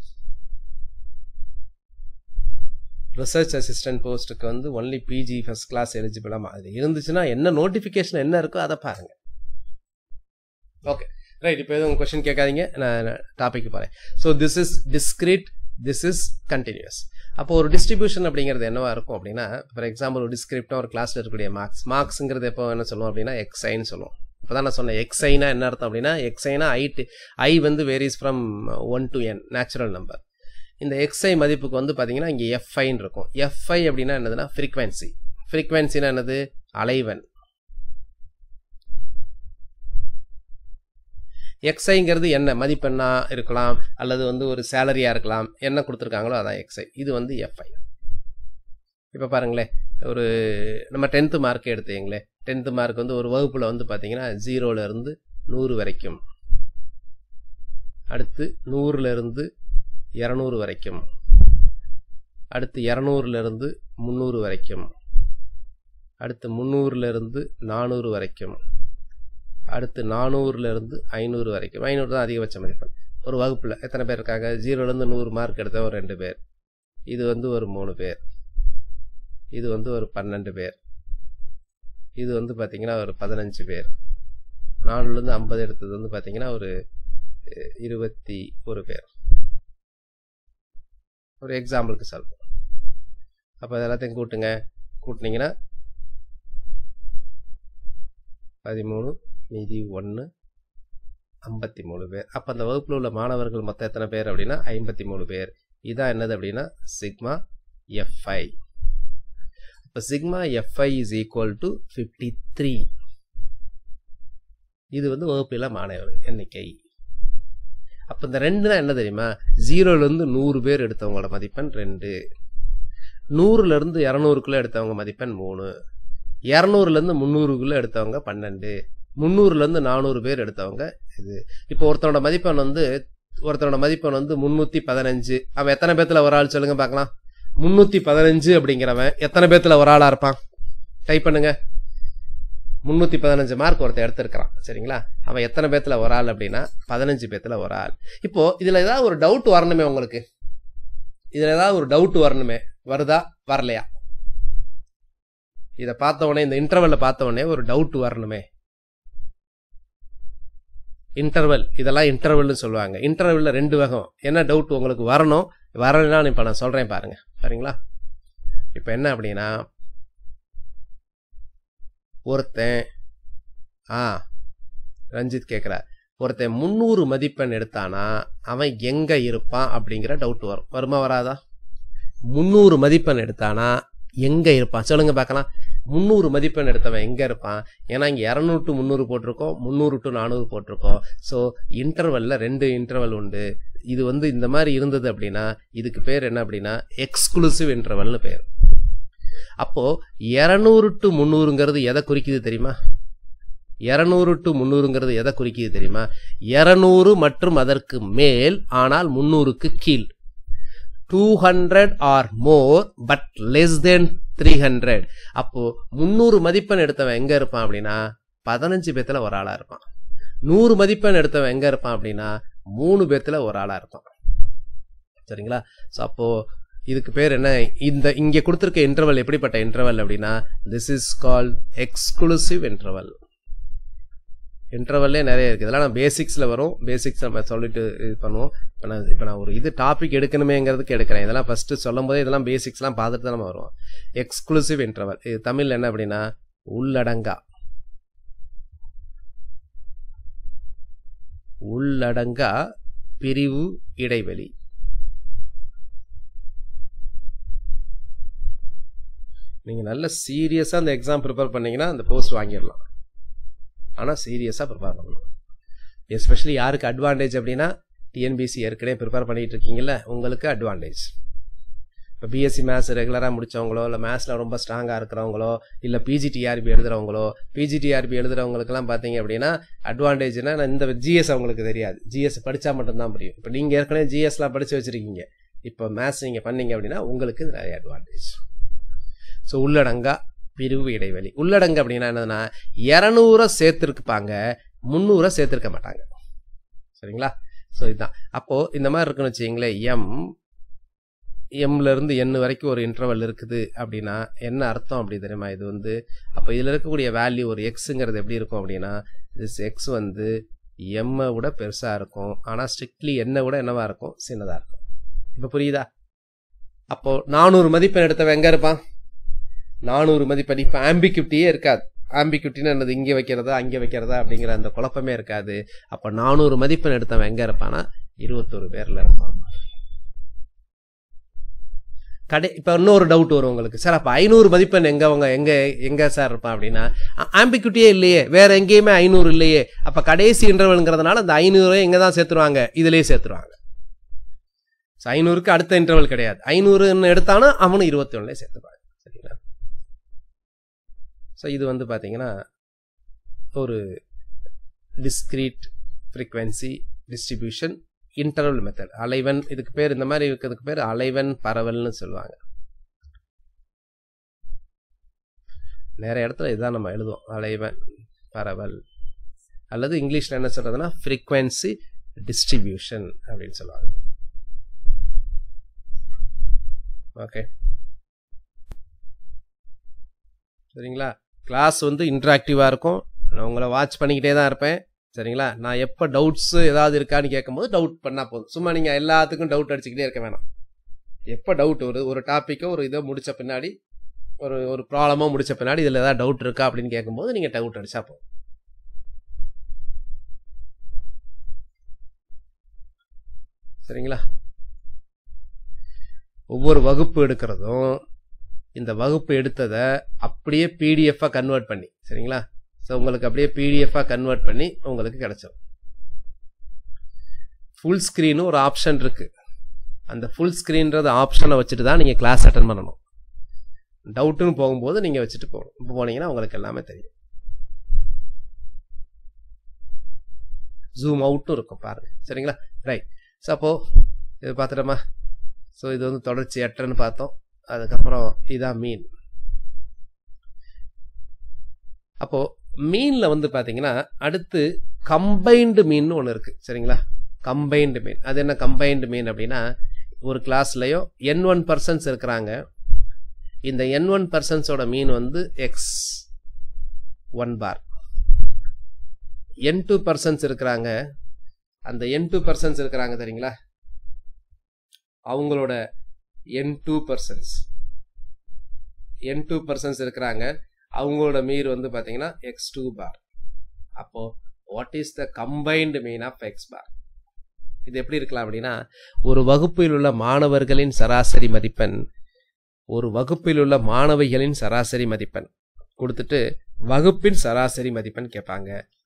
ரிசர்ச் அசிஸ்டன்ட் போஸ்ட்டுக்கு வந்து ஒன்லி பிஜி ஃபர்ஸ்ட் கிளாஸ் எலிஜிபிளாக அது இருந்துச்சுன்னா என்ன நோட்டிஃபிகேஷன் என்ன இருக்கோ அதை பாருங்க ஓகே ரைட் இப்போ எதுவும் கொஸ்டின் கேட்காதீங்க நான் டாபிக் போகிறேன் so this is discrete this is continuous அப்போ ஒரு டிஸ்ட்ரிபியூஷன் அப்படிங்கிறது என்னவா இருக்கும் அப்படின்னா ஃபார் எக்ஸாம்பிள் ஒரு டிஸ்கிரிப்டாக ஒரு கிளாஸில் இருக்கக்கூடிய மார்க்ஸ் மார்க்ஸுங்கிறது எப்போ என்ன சொல்லுவோம் அப்படின்னா எக்ஸைன்னு சொல்லுவோம் இப்போ தான் நான் சொன்னேன் எக்ஸைனா என்ன அர்த்தம் அப்படின்னா எக்ஸைனா ஐ ஐ வந்து varies from one to n natural number இந்த எக்ஸ்ஐ மதிப்புக்கு வந்து பார்த்தீங்கன்னா இங்கே எஃப்ஐன்னு இருக்கும் எஃப்ஐ அப்படின்னா என்னதுன்னா ஃப்ரீக்வன்சி ஃப்ரீக்வன்சினா என்னது அலைவன் எக்ஸ்ஐங்கிறது என்ன மதிப்பெண்ணா இருக்கலாம் அல்லது வந்து ஒரு சேலரியாக இருக்கலாம் என்ன கொடுத்துருக்காங்களோ அதான் எக்ஸ்ஐ இது வந்து எஃப்ஐ இப்போ பாருங்களேன் ஒரு நம்ம டென்த்து மார்க் எடுத்தீங்களே டென்த்து மார்க் வந்து ஒரு வகுப்பில் வந்து பார்த்தீங்கன்னா ஜீரோலேருந்து நூறு வரைக்கும் அடுத்து நூறுலேருந்து இரநூறு வரைக்கும் அடுத்து இரநூறுலேருந்து முந்நூறு வரைக்கும் அடுத்து முந்நூறுலேருந்து நானூறு வரைக்கும் அடுத்து நானூறுலேருந்து ஐநூறு வரைக்கும் ஐநூறு தான் அதிகபட்ச மதிப்பெண் ஒரு வகுப்பில் எத்தனை பேர் இருக்காங்க ஜீரோலேருந்து நூறு மார்க் எடுத்த ஒரு ரெண்டு பேர் இது வந்து ஒரு மூணு பேர் இது வந்து ஒரு பன்னெண்டு பேர் இது வந்து பார்த்தீங்கன்னா ஒரு பதினஞ்சு பேர் நாலுலேருந்து ஐம்பது எடுத்தது வந்து பார்த்தீங்கன்னா ஒரு அஹ், இருபத்தி ஒரு பேர் ஒரு எக்ஸாம்பிளுக்கு சொல்றேன் அப்போ இது எல்லாத்தையும் கூட்டுங்க கூட்டினீங்கன்னா பதிமூணு மீதி ஒன்று ஐம்பத்தி மூணு பேர் அப்போ அந்த வகுப்பில் உள்ள மாணவர்கள் மொத்தம் எத்தனை பேர் அப்படின்னா ஐம்பத்தி மூணு பேர் இதான் என்னது அப்படின்னா சிக்மா எஃப்ஐ இப்போ sigma f i is equal to fifty three இது வந்து வகுப்பில் மாணவர் எண்ணிக்கை அப்போ இந்த ரெண்டுனா என்ன தெரியுமா ஜீரோலேருந்து நூறு பேர் எடுத்தவங்களோட மதிப்பெண் ரெண்டு நூறுலேருந்து இரநூறுக்குள்ளே எடுத்தவங்க மதிப்பெண் மூணு இரநூறுலேருந்து முந்நூறுக்குள்ளே எடுத்தவங்க பன்னெண்டு முந்நூறுலேருந்து நானூறு பேர் எடுத்தவங்க இது இப்போ ஒருத்தனோட மதிப்பெண் வந்து ஒருத்தனோட மதிப்பெண் வந்து முந்நூற்றி பதினஞ்சு அவன் எத்தனை பேத்துல ஒரு ஆள் சொல்லுங்க பார்க்கலாம் முந்நூற்றி பதினஞ்சு அப்படிங்கிறவன் எத்தனை பேத்துல ஒரு ஆளாக இருப்பான் டைப் பண்ணுங்க முந்நூற்றி பதினஞ்சு மார்க் ஒருத்தன் எடுத்திருக்கிறான் சரிங்களா அவன் எத்தனை பேத்துல ஒரு ஆள் அப்படின்னா பதினஞ்சு பேத்துல ஒரு ஆள் இப்போ இதுல ஏதாவது ஒரு டவுட் வரணுமே உங்களுக்கு இதுல ஏதாவது ஒரு டவுட் வரணுமே வருதா வரலையா இதை பார்த்த உடனே இந்த இன்டர்வல்ல பார்த்த உடனே ஒரு டவுட் வரணுமே இன்டர்வல் இதெல்லாம் இன்டர்வல்னு சொல்லுவாங்க இன்டர்வல்ல ரெண்டு வகம் என்ன டவுட் உங்களுக்கு வரணும் வரலைன்னா இப்போ நான் சொல்றேன் பாருங்க சரிங்களா இப்போ என்ன அப்படின்னா ஒருத்தன் ஆ ரஞ்சித் கேட்குறார் ஒருத்தன் முந்நூறு மதிப்பெண் எடுத்தானா அவன் எங்க இருப்பான் அப்படிங்கிற டவுட் வரும் வருமா வராதா முந்நூறு மதிப்பெண் எடுத்தானா எங்க இருப்பான் சொல்லுங்க பார்க்கலாம் முந்நூறு மதிப்பெண் எடுத்தவன் எங்க இருப்பான் ஏன்னா இங்க இரநூறு டு முந்நூறு போட்டிருக்கோம் முந்நூறு டு நானூறு போட்டிருக்கோம் ஸோ இன்டர்வல்ல ரெண்டு இன்டர்வல் உண்டு இது வந்து இந்த மாதிரி இருந்தது அப்படின்னா இதுக்கு பேர் என்ன அப்படின்னா எக்ஸ்க்ளூசிவ் இன்டர்வல்னு பேர் அப்போ இரநூறு டு முந்நூறுங்கிறது எதை குறிக்குது தெரியுமா இரநூறு டு முந்நூறுங்கிறது எதை குறிக்குது தெரியுமா இரநூறு மற்றும் அதற்கு மேல் ஆனால் முந்நூறுக்கு கீழ் two hundred or more but less than three hundred அப்போ முந்நூறு மதிப்பெண் எடுத்தவன் எங்க இருப்பான் அப்படின்னா பதினஞ்சு பேத்துல ஒரு ஆளா இருப்பான் நூறு மதிப்பெண் எடுத்தவன் எங்க இருப்பான் அப்படின்னா மூணு பேத்துல ஒரு ஆளா இருப்பான் சரிங்களா ஸோ அப்போ இதுக்கு பேர் என்ன இந்த இங்க கொடுத்துருக்க இன்டர்வல் எப்படிப்பட்ட இன்டர்வல் அப்படின்னா this is called exclusive interval இன்டர்வல்லே நிறைய இருக்குது இதெல்லாம் நான் பேசிக்ஸில் வரும் பேசிக்ஸ் நம்ம சொல்லிட்டு இது பண்ணுவோம் இப்போ நான் இப்போ நான் ஒரு இது டாபிக் எடுக்கணுமேங்கிறதுக்கு எடுக்கிறேன் இதெல்லாம் ஃபஸ்ட்டு சொல்லும் போதே இதெல்லாம் பேசிக்ஸ்லாம் பார்த்துட்டு தான் நம்ம வருவோம் எக்ஸ்க்ளூசிவ் இன்டர்வல் இது தமிழில் என்ன அப்படின்னா உள்ளடங்கா உள்ளடங்கா பிரிவு இடைவெளி நீங்கள் நல்ல சீரியஸாக அந்த எக்ஸாம் ப்ரிப்பேர் பண்ணீங்கன்னா அந்த போஸ்ட் வாங்கிடலாம் ஆனால் சீரியஸாக ப்ரிப்பேர் பண்ணணும் எஸ்பெஷலி யாருக்கு அட்வான்டேஜ் அப்படின்னா டிஎன்பிசி ஏற்கனவே ப்ரிப்பேர் பண்ணிட்டு இருக்கீங்கல்ல உங்களுக்கு அட்வான்டேஜ் இப்போ பிஎஸ்சி மேத்ஸ் ரெகுலராக முடித்தவங்களோ இல்லை மேத்ஸில் ரொம்ப ஸ்ட்ராங்காக இருக்கிறவங்களோ இல்லை பிஜிடிஆர்பி எழுதுறவங்களோ பிஜிடிஆர்பி எழுதுறவங்களுக்குலாம் பார்த்தீங்க அப்படின்னா அட்வான்டேஜ்னா இந்த ஜிஎஸ் அவங்களுக்கு தெரியாது ஜிஎஸ் படித்தா மட்டும்தான் புரியும் இப்போ நீங்கள் ஏற்கனவே ஜிஎஸ்லாம் படித்து வச்சுருக்கீங்க இப்போ மேத்ஸ் நீங்கள் பண்ணீங்க அப்படின்னா உங்களுக்கு நிறைய அட்வான்டேஜ் ஸோ உள்ளடங்கா பிரிவு இடைவெளி உள்ளடங்கு அப்படின்னா என்னதுன்னா இரநூறை சேர்த்துருப்பாங்க முந்நூறை சேர்த்துருக்க மாட்டாங்க சரிங்களா ஸோ இதுதான் அப்போது இந்த மாதிரி இருக்குன்னு வச்சிங்களேன் எம் எம்ல இருந்து என் வரைக்கும் ஒரு இன்டர்வல் இருக்குது அப்படின்னா என்ன அர்த்தம் அப்படி தெரியுமா இது வந்து அப்போ இதில் இருக்கக்கூடிய வேல்யூ ஒரு எக்ஸுங்கிறது எப்படி இருக்கும் அப்படின்னா திஸ் எக்ஸ் வந்து எம்மை விட பெருசாக இருக்கும் ஆனால் ஸ்ட்ரிக்ட்லி என்னை விட என்னவா இருக்கும் சின்னதாக இருக்கும் இப்போ புரியுதா அப்போ நானூறு மதிப்பெண் எடுத்தவன் எங்கே இருப்பான் நானூறு மதிப்பெண் இப்போ ஆம்பிக்யூட்டியே இருக்காது ஆம்பிக்யூட்டின்னு என்னது இங்கே வைக்கிறதா அங்கே வைக்கிறதா அப்படிங்கிற அந்த குழப்பமே இருக்காது அப்போ நானூறு மதிப்பெண் எடுத்தவன் எங்கே இருப்பானா இருபத்தொரு பேரில் இருப்பான் கடை இப்போ இன்னொரு டவுட் வரும் உங்களுக்கு சார் அப்போ ஐநூறு மதிப்பெண் எங்கே அவங்க எங்கே எங்கே சார் இருப்பான் அப்படின்னா ஆம்பிக்யூட்டியே இல்லையே வேற எங்கேயுமே ஐநூறு இல்லையே அப்போ கடைசி இன்டர்வல்ங்கிறதுனால அந்த ஐநூறு எங்கே தான் சேர்த்துருவாங்க இதுலேயே சேர்த்துருவாங்க ஸோ ஐநூறுக்கு அடுத்த இன்டர்வல் கிடையாது ஐநூறுன்னு எடுத்தானா அவனும் இருபத்தி ஒன்றுலேயே சேர்த்துப்பாங்க சரிங்களா ஸோ இது வந்து பார்த்தீங்கன்னா ஒரு discrete frequency distribution interval method அலைவன் இதுக்கு பேர் இந்த மாதிரி இருக்கிறதுக்கு பேர் அலைவன் பரவல்னு சொல்லுவாங்க நிறைய இடத்துல இதுதான் நம்ம எழுதுவோம் அலைவன் பரவல் அல்லது இங்கிலீஷில் என்ன சொல்றதுன்னா ஃப்ரீக்வன்சி டிஸ்ட்ரிபியூஷன் அப்படின்னு சொல்லுவாங்க ஓகே சரிங்களா கிளாஸ் வந்து இன்ட்ராக்டிவாக இருக்கும் நான் உங்களை வாட்ச் பண்ணிக்கிட்டே தான் இருப்பேன் சரிங்களா நான் எப்போ டவுட்ஸு ஏதாவது இருக்கான்னு கேட்கும்போது டவுட் பண்ணால் போதும் சும்மா நீங்கள் எல்லாத்துக்கும் டவுட் அடிச்சுக்கிட்டே இருக்க வேணாம் எப்போ டவுட் ஒரு ஒரு டாப்பிக்கோ ஒரு இதை முடித்த பின்னாடி ஒரு ஒரு ப்ராப்ளமோ முடித்த பின்னாடி இதில் ஏதாவது டவுட் இருக்கா அப்படின்னு கேட்கும்போது நீங்கள் டவுட் அடிச்சா போதும் சரிங்களா ஒவ்வொரு வகுப்பு எடுக்கிறதும் இந்த வகுப்பு எடுத்ததை அப்படியே பிடிஎஃபாக கன்வெர்ட் பண்ணி சரிங்களா ஸோ உங்களுக்கு அப்படியே பிடிஎஃபாக கன்வெர்ட் பண்ணி உங்களுக்கு கிடைச்சிடும் ஃபுல் ஸ்க்ரீனும் ஒரு ஆப்ஷன் இருக்கு அந்த ஃபுல் ஸ்க்ரீன்றது ஆப்ஷனை வச்சுட்டு தான் நீங்கள் கிளாஸ் அட்டன் பண்ணணும் டவுட்டுன்னு போகும்போது நீங்கள் வச்சுட்டு போகணும் இப்போ போனீங்கன்னா உங்களுக்கு எல்லாமே தெரியும் ஜூம் அவுட்டும் இருக்கும் பாருங்க சரிங்களா ரைட் ஸோ அப்போ இது பார்த்துட்டோமா ஸோ இது வந்து தொடர்ச்சி அட்டன்னு பார்த்தோம் அதுக்கப்புறம் இதான் மீன் அப்போ மீன்ல வந்து பாத்தீங்கன்னா அடுத்து கம்பைன்டு மீன் ஒன்று இருக்கு சரிங்களா கம்பைன்டு மீன் அது என்ன கம்பைன்டு மீன் அப்படின்னா ஒரு கிளாஸ்லயோ என் ஒன் பர்சன்ஸ் இருக்கிறாங்க இந்த என் ஒன் பர்சன்ஸோட மீன் வந்து x one bar n two persons இருக்கிறாங்க அந்த என் டூ பர்சன்ஸ் இருக்கிறாங்க தெரியுங்களா அவங்களோட n two persons n two persons இருக்கிறாங்க அவங்களோட மீர் வந்து பார்த்தீங்கன்னா எக்ஸ் டூ பார் அப்போ what is the combined mean of x bar இது எப்படி இருக்கலாம் அப்படின்னா ஒரு வகுப்பில் உள்ள மாணவர்களின் சராசரி மதிப்பெண் ஒரு வகுப்பில் உள்ள மாணவிகளின் சராசரி மதிப்பெண் கொடுத்துட்டு வகுப்பின் சராசரி மதிப்பெண் கேட்பாங்க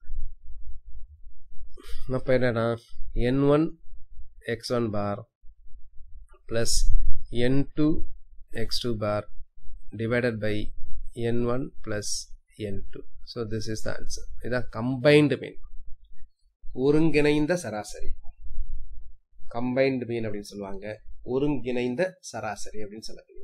அப்போ என்னன்னா n one x one bar plus n two x two bar divided by n1 plus n2 so this is the answer இதான் combined mean ஒருங்கிணைந்த சராசரி combined mean அப்படின்னு சொல்லுவாங்க ஒருங்கிணைந்த சராசரி அப்படின்னு சொல்லக்கூடிய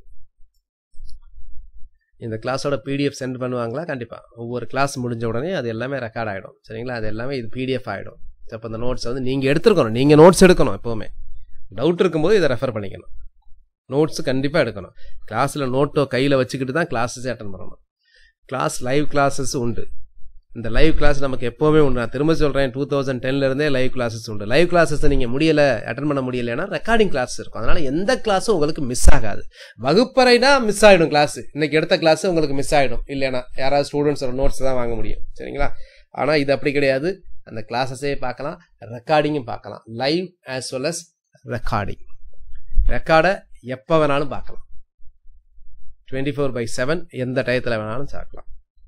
இந்த கிளாஸோட பிடிஎஃப் சென்ட் பண்ணுவாங்களா கண்டிப்பாக ஒவ்வொரு கிளாஸ் முடிஞ்ச உடனே அது எல்லாமே ரெக்கார்ட் ஆகிடும் சரிங்களா அது எல்லாமே இது பிடிஎஃப் ஆகிடும் அப்போ இந்த நோட்ஸ் வந்து நீங்கள் எடுத்துருக்கணும் நீங்கள் நோட்ஸ் எடுக்கணும் எப்போவுமே டவுட் இருக்கும்போது இதை ரெஃபர் பண்ணிக்கணும் நோட்ஸ் கண்டிப்பாக எடுக்கணும் கிளாஸில் நோட்டோ கையில் வச்சுக்கிட்டு தான் கிளாஸஸே அட்டன் பண்ணணும் கிளாஸ் லைவ் கிளாஸஸ் உண்டு இந்த லைவ் கிளாஸ் நமக்கு எப்போவுமே உண்டு நான் திரும்ப சொல்கிறேன் டூ தௌசண்ட் டென்லேருந்தே லைவ் கிளாஸஸ் உண்டு லைவ் கிளாஸஸ் நீங்கள் முடியலை அட்டன் பண்ண முடியலைன்னா ரெக்கார்டிங் கிளாஸ் இருக்கும் அதனால் எந்த கிளாஸும் உங்களுக்கு மிஸ் ஆகாது வகுப்பறைனா மிஸ் ஆகிடும் கிளாஸ் இன்னைக்கு எடுத்த கிளாஸ் உங்களுக்கு மிஸ் ஆகிடும் இல்லைனா யாராவது ஸ்டூடெண்ட்ஸோட நோட்ஸ் தான் வாங்க முடியும் சரிங்களா ஆனால் இது அப்படி கிடையாது அந்த கிளாஸஸே பார்க்கலாம் ரெக்கார்டிங்கும் பார்க்கலாம் live as well as recording ரெக்கார்டை எப்போ வேணாலும் பார்க்கலாம் டுவெண்ட்டி ஃபோர் பை செவன் எந்த டயத்தில் வேணாலும் பார்க்கலாம்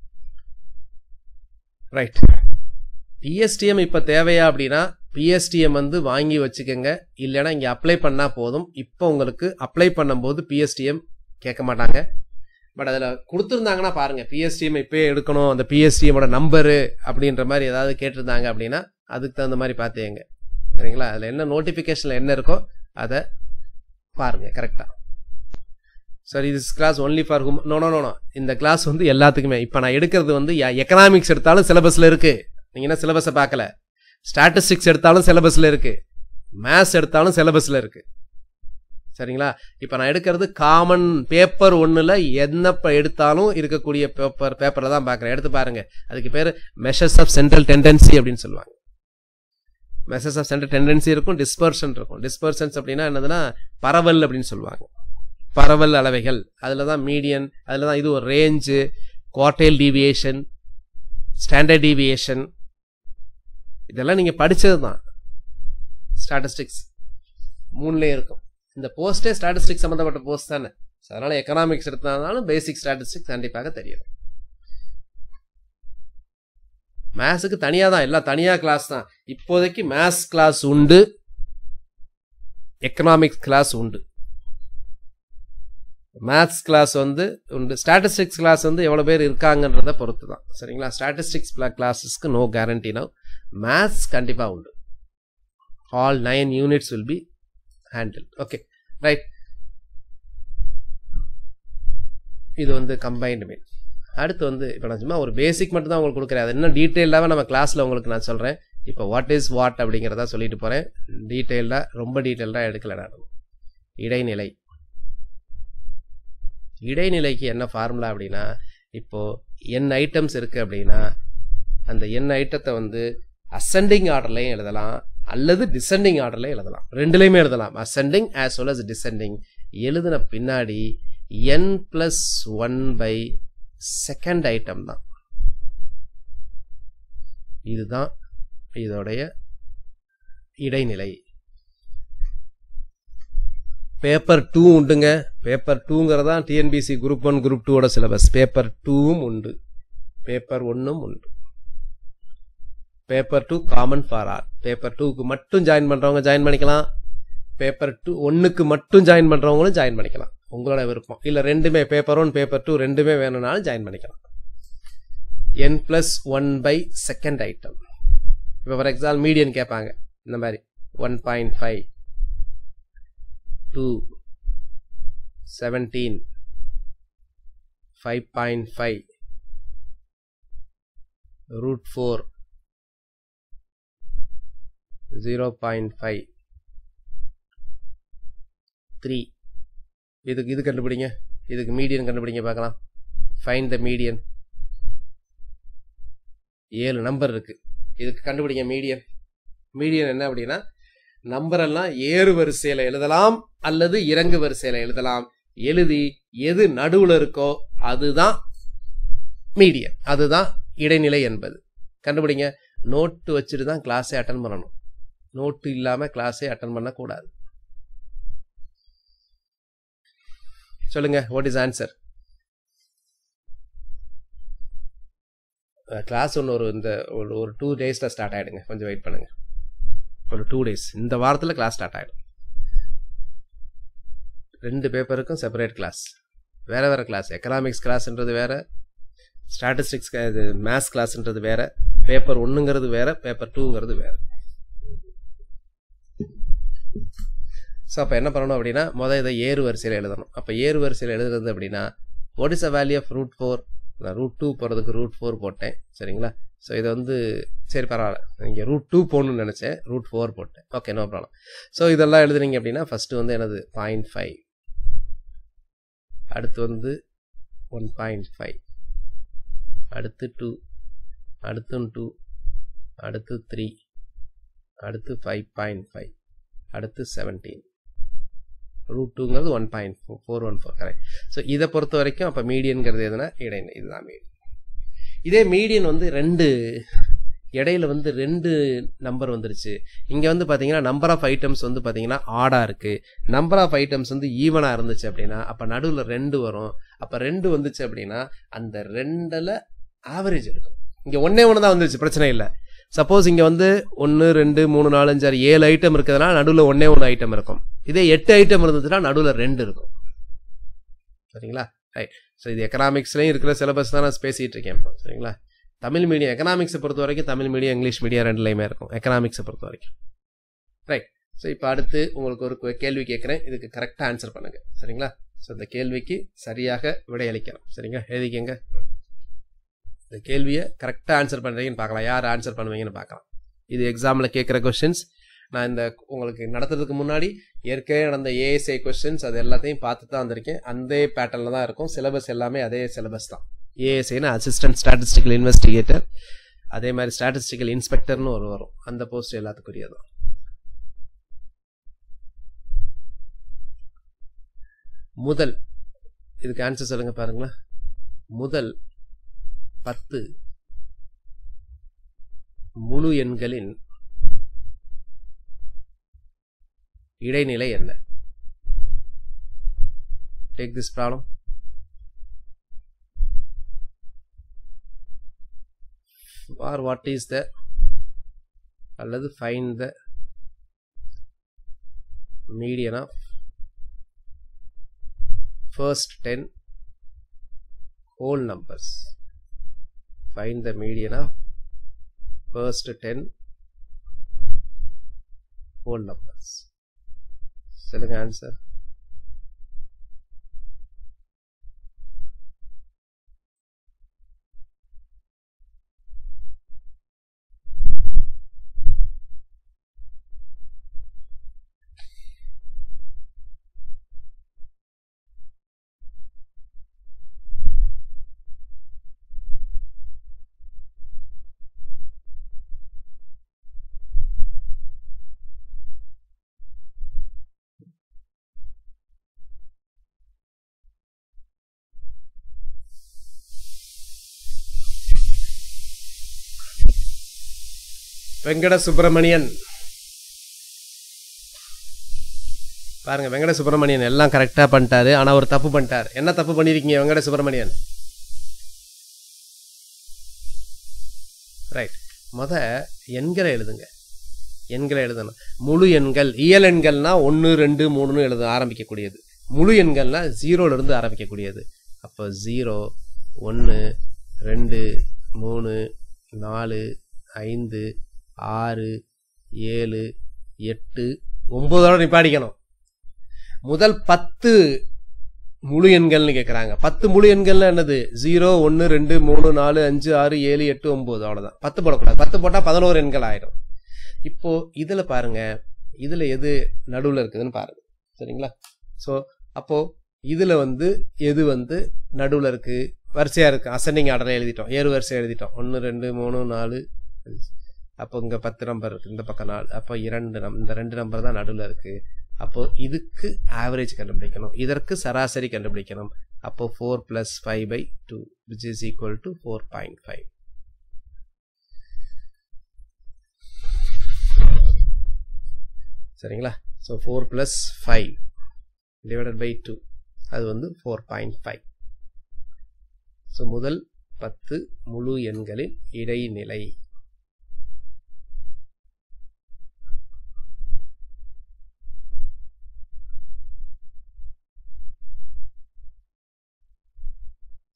ரைட் பிஎஸ்டிஎம் இப்போ தேவையா அப்படின்னா பிஎஸ்டிஎம் வந்து வாங்கி வச்சுக்கோங்க இல்லைன்னா இங்கே அப்ளை பண்ணால் போதும் இப்போ உங்களுக்கு அப்ளை பண்ணும்போது பிஎஸ்டிஎம் கேட்க மாட்டாங்க பட் அதில் கொடுத்துருந்தாங்கன்னா பாருங்கள் பிஎஸ்டிஎம் இப்போயே எடுக்கணும் அந்த பிஎஸ்டிஎமோட நம்பரு அப்படின்ற மாதிரி ஏதாவது கேட்டிருந்தாங்க அப்படின்னா அதுக்கு தகுந்த மாதிரி பார்த்துங்க சரிங்களா அதில் என்ன நோட்டிஃபிகேஷனில் என்ன இருக்கோ அதை பாருங்கள் கரெக்டாக சார் இது class only for whom no no no இந்த கிளாஸ் வந்து எல்லாத்துக்குமே இப்போ நான் எடுக்கிறது வந்து எக்கனாமிக்ஸ் எடுத்தாலும் சிலபஸில் இருக்குது நீங்கள் என்ன சிலபஸை பார்க்கல ஸ்டாட்டிஸ்டிக்ஸ் எடுத்தாலும் சிலபஸில் இருக்குது மேத்ஸ் எடுத்தாலும் சிலபஸில் இருக்குது சரிங்களா இப்போ நான் எடுக்கிறது காமன் பேப்பர் ஒன்றில் என்ன எடுத்தாலும் இருக்கக்கூடிய பேப்பர் பேப்பரில் தான் பார்க்குறேன் எடுத்து பாருங்கள் அதுக்கு பேர் மெஷர்ஸ் ஆஃப் சென்ட்ரல் டெண்டன்சி அப்படின்னு சொல்லுவாங்க மெஷர்ஸ் ஆஃப் சென்ட்ரல் டெண்டன்சி இருக்கும் டிஸ்பர்ஷன் இருக்கும் டிஸ்பர்ஷன்ஸ் அப்படின்னா என்னதுன்னா பரவல் அப்படின்னு சொல்லுவாங்க பரவல் அளவைகள் அதில் தான் மீடியன் அதில் தான் இது ஒரு range quartile deviation standard deviation இதெல்லாம் நீங்கள் படித்தது தான் ஸ்டாட்டிஸ்டிக்ஸ் மூணுலேயும் இருக்கும் இந்த போஸ்டே ஸ்டாட்டிஸ்டிக்ஸ் சம்மந்தப்பட்ட போஸ்ட் தானே அதனால் எக்கனாமிக்ஸ் எடுத்ததுனாலும் பேசிக் ஸ்டாட்டிஸ்டிக்ஸ் கண்டிப்பாக தெரியும் மேத்ஸுக்கு தனியாக தான் எல்லாம் தனியாக கிளாஸ் தான் இப்போதைக்கு மேத்ஸ் கிளாஸ் உண்டு எக்கனாமிக்ஸ் கிளாஸ் உண்டு மேத்ஸ் கிளாஸ் வந்து உண்டு ஸ்டாட்டிஸ்டிக்ஸ் கிளாஸ் வந்து எவ்வளோ பேர் இருக்காங்கன்றத பொறுத்து தான் சரிங்களா ஸ்டாட்டிஸ்டிக்ஸ் கிளாஸஸ்க்கு நோ கேரண்டி நோ மேத்ஸ் கண்டிப்பாக உண்டு all nine units will be handle okay right இது வந்து கம்பைன்டு மீன் அடுத்து வந்து இப்போ நான் சும்மா ஒரு பேசிக் மட்டும் தான் உங்களுக்கு கொடுக்குறேன் அது இன்னும் டீட்டெயிலாக நம்ம கிளாஸில் உங்களுக்கு நான் சொல்கிறேன் இப்போ வாட் இஸ் வாட் அப்படிங்கிறத சொல்லிட்டு போகிறேன் டீட்டெயில்டாக ரொம்ப டீட்டெயில்டாக எடுக்கல நான் இடைநிலை இடைநிலைக்கு என்ன ஃபார்முலா அப்படின்னா இப்போது என் ஐட்டம்ஸ் இருக்குது அப்படின்னா அந்த என் ஐட்டத்தை வந்து அசெண்டிங் ஆர்டர்லையும் எழுதலாம் அல்லது டிசெண்டிங் ஆர்டர்லையும் எழுதலாம் ரெண்டுலேயுமே எழுதலாம் ascending as well as descending எழுதின பின்னாடி n plus one by second item தான் இதுதான் இதோடைய இடைநிலை பேப்பர் டூ உண்டுங்க பேப்பர் டூங்கிறதா டிஎன்பிசி குரூப் ஒன் குரூப் டூவோட சிலபஸ் பேப்பர் டூவும் உண்டு பேப்பர் ஒன்றும் உண்டு paper two common for all paper டூக்கு மட்டும் ஜாயின் பண்ணுறவங்க ஜாயின் பண்ணிக்கலாம் பேப்பர் டூ ஒன்றுக்கு மட்டும் ஜாயின் பண்ணுறவங்களும் ஜாயின் பண்ணிக்கலாம் உங்களோட விருப்பம் இல்லை ரெண்டுமே பேப்பர் ஒன் பேப்பர் டூ ரெண்டுமே வேணும்னாலும் ஜாயின் பண்ணிக்கலாம் n plus one by second item இப்போ ஃபார் எக்ஸாம்பிள் மீடியன் கேட்பாங்க இந்த மாதிரி one point five two seventeen five point five root four zero point five three இதுக்கு இது கண்டுபிடிங்க இதுக்கு மீடியன் கண்டுபிடிங்க பார்க்கலாம் ஃபைன் த மீடியன் ஏழு நம்பர் இருக்கு இதுக்கு கண்டுபிடிங்க மீடியன் மீடியன் என்ன அப்படின்னா நம்பரெல்லாம் ஏறு வரிசையில் எழுதலாம் அல்லது இறங்கு வரிசையில் எழுதலாம் எழுதி எது நடுவில் இருக்கோ அதுதான் மீடியன் அதுதான் இடைநிலை என்பது கண்டுபிடிங்க நோட்டு வச்சுட்டு தான் கிளாஸே அட்டன் பண்ணணும் நோட்டு இல்லாமல் கிளாஸே அட்டன் பண்ணக்கூடாது சொல்லுங்க வாட் இஸ் ஆன்சர் கிளாஸ் ஒன்று ஒரு இந்த ஒரு ஒரு டூ டேஸில் ஸ்டார்ட் ஆகிடுங்க கொஞ்சம் வெயிட் பண்ணுங்க ஒரு டூ டேஸ் இந்த வாரத்தில் கிளாஸ் ஸ்டார்ட் ஆகிடும் ரெண்டு பேப்பருக்கும் செப்பரேட் கிளாஸ் வேறு வேறு கிளாஸ் எக்கனாமிக்ஸ் கிளாஸ்ன்றது வேறு ஸ்டாட்டிஸ்டிக்ஸ் இது மேத்ஸ் கிளாஸ்ன்றது வேறு பேப்பர் ஒன்றுங்கிறது வேறு பேப்பர் டூங்கிறது வேறு ஸோ அப்போ என்ன பண்ணணும் அப்படின்னா மொதல் இதை ஏறு வரிசையில் எழுதணும் அப்போ ஏறு வரிசையில் எழுதுறது அப்படின்னா what is a value of root four நான் ரூட் டூ போகிறதுக்கு ரூட் ஃபோர் போட்டேன் சரிங்களா ஸோ இது வந்து சரி பரவாயில்ல இங்கே ரூட் டூ போகணும்னு நினச்சேன் ரூட் ஃபோர் போட்டேன் ஓகே நோ ப்ராப்ளம் ஸோ இதெல்லாம் எழுதுனீங்க அப்படின்னா ஃபஸ்ட்டு வந்து எனது பாயிண்ட் ஃபைவ் அடுத்து வந்து ஒன் பாயிண்ட் ஃபைவ் அடுத்து டூ அடுத்து டூ அடுத்து த்ரீ அடுத்து ஃபைவ் பாயிண்ட் ஃபைவ் அடுத்து செவன்டீன் ரூட் டூங்கிறது one point four four one four correct so இதை பொறுத்த வரைக்கும் அப்போ மீடியன்கிறது எதுனா இடை இதுதான் மீடியன் இதே மீடியன் வந்து ரெண்டு இடையில வந்து ரெண்டு நம்பர் வந்துருச்சு இங்கே வந்து பார்த்தீங்கன்னா நம்பர் ஆஃப் ஐட்டம்ஸ் வந்து பார்த்தீங்கன்னா ஆடாக இருக்குது நம்பர் ஆஃப் ஐட்டம்ஸ் வந்து ஈவனாக இருந்துச்சு அப்படின்னா அப்போ நடுவில் ரெண்டு வரும் அப்போ ரெண்டு வந்துச்சு அப்படின்னா அந்த ரெண்டில் ஆவரேஜ் இருக்கும் இங்கே ஒன்றே ஒன்று தான் வந்துருச்சு பிரச்சனை இல்லை சப்போஸ் இங்கே வந்து ஒன்று ரெண்டு மூணு நாலு அஞ்சு ஆறு ஏழு ஐட்டம் இருக்கிறதுனா நடுவில் ஒன்றே ஒன்று ஐட்டம் இருக்கும் இதே எட்டு ஐட்டம் இருந்துச்சுன்னா நடுவில் ரெண்டு இருக்கும் சரிங்களா ரைட் ஸோ இது எக்கனாமிக்ஸ்லையும் இருக்கிற சிலபஸ் தான் நான் பேசிகிட்டு இருக்கேன் இப்போ சரிங்களா தமிழ் மீடியம் எக்கனாமிக்ஸை பொறுத்த வரைக்கும் தமிழ் மீடியம் இங்கிலீஷ் மீடியம் ரெண்டுலையுமே இருக்கும் எக்கனாமிக்ஸை பொறுத்த வரைக்கும் ரைட் ஸோ இப்போ அடுத்து உங்களுக்கு ஒரு கேள்வி கேட்குறேன் இதுக்கு கரெக்டாக ஆன்சர் பண்ணுங்க சரிங்களா ஸோ இந்த கேள்விக்கு சரியாக விடையளிக்கணும் சரிங்களா எழுதிக்கங்க இந்த கேள்வியை கரெக்டாக ஆன்சர் பண்ணுறீங்கன்னு பார்க்கலாம் யார் ஆன்சர் பண்ணுவீங்கன்னு பார்க்கலாம் இது எக்ஸாமில் கேட்குற கொஷின்ஸ் நான் இந்த உங்களுக்கு நடத்துறதுக்கு முன்னாடி ஏற்கனவே நடந்த ஏஎஸ்ஐ கொஸ்டின்ஸ் அது எல்லாத்தையும் பார்த்து தான் வந்திருக்கேன் அந்த பேட்டர்னில் தான் இருக்கும் சிலபஸ் எல்லாமே அதே சிலபஸ் தான் ஏஎஸ்ஐனா அசிஸ்டன்ட் ஸ்டாட்டிஸ்டிக்கல் இன்வெஸ்டிகேட்டர் அதே மாதிரி ஸ்டாட்டிஸ்டிக்கல் இன்ஸ்பெக்டர்னு ஒரு வரும் அந்த போஸ்ட் எல்லாத்துக்குரியதும் முதல் இதுக்கு ஆன்சர் சொல்லுங்க பாருங்களேன் முதல் பத்து முழு எண்களின் இடைநிலை என்ன take this problem or what is the அல்லது find the median of first 10 whole numbers find the median of first 10 whole numbers சொல்லுங்க ஆன்சர் வெங்கட சுப்பிரமணியன் பாருங்க வெங்கட சுப்பிரமணியன் எல்லாம் கரெக்டாக பண்ணிட்டாரு ஆனால் ஒரு தப்பு பண்ணிட்டார் என்ன தப்பு பண்ணியிருக்கீங்க வெங்கட சுப்பிரமணியன் ரைட் முத எண்களை எழுதுங்க எண்களை எழுதணும் முழு எண்கள் இயல் எண்கள்னா ஒன்று ரெண்டு மூணுன்னு எழுத ஆரம்பிக்கக்கூடியது முழு எண்கள்னா ஜீரோலேருந்து ஆரம்பிக்கக்கூடியது அப்போ ஜீரோ ஒன்று ரெண்டு மூணு நாலு ஐந்து ஆறு ஏழு எட்டு ஒம்போதோட நிப்பாடிக்கணும் முதல் பத்து முழு எண்கள்னு கேட்குறாங்க பத்து முழு எண்கள்னா என்னது ஜீரோ ஒன்று ரெண்டு மூணு நாலு அஞ்சு ஆறு ஏழு எட்டு ஒம்பது அவ்வளோதான் பத்து போடக்கூடாது பத்து போட்டால் பதினோரு எண்கள் ஆயிடும் இப்போ இதில் பாருங்க இதில் எது நடுவில் இருக்குதுன்னு பாருங்க சரிங்களா ஸோ அப்போ இதில் வந்து எது வந்து நடுவில் இருக்கு வரிசையாக இருக்கு அசெண்டிங் ஆர்டரில் எழுதிட்டோம் ஏறு வரிசை எழுதிட்டோம் ஒன்று ரெண்டு மூணு நாலு அப்போ இங்கே பத்து நம்பர் இருக்கு இந்த பக்கம் நாலு அப்போ இரண்டு நம் இந்த ரெண்டு நம்பர் தான் நடுவில் இருக்கு அப்போ இதுக்கு ஆவரேஜ் கண்டுபிடிக்கணும் இதற்கு சராசரி கண்டுபிடிக்கணும் அப்போ four plus five by two which is equal to four point five சரிங்களா so four plus five divided by two அது வந்து ஃபோர் பாயிண்ட் ஃபைவ் ஸோ முதல் பத்து முழு எண்களின் இடைநிலை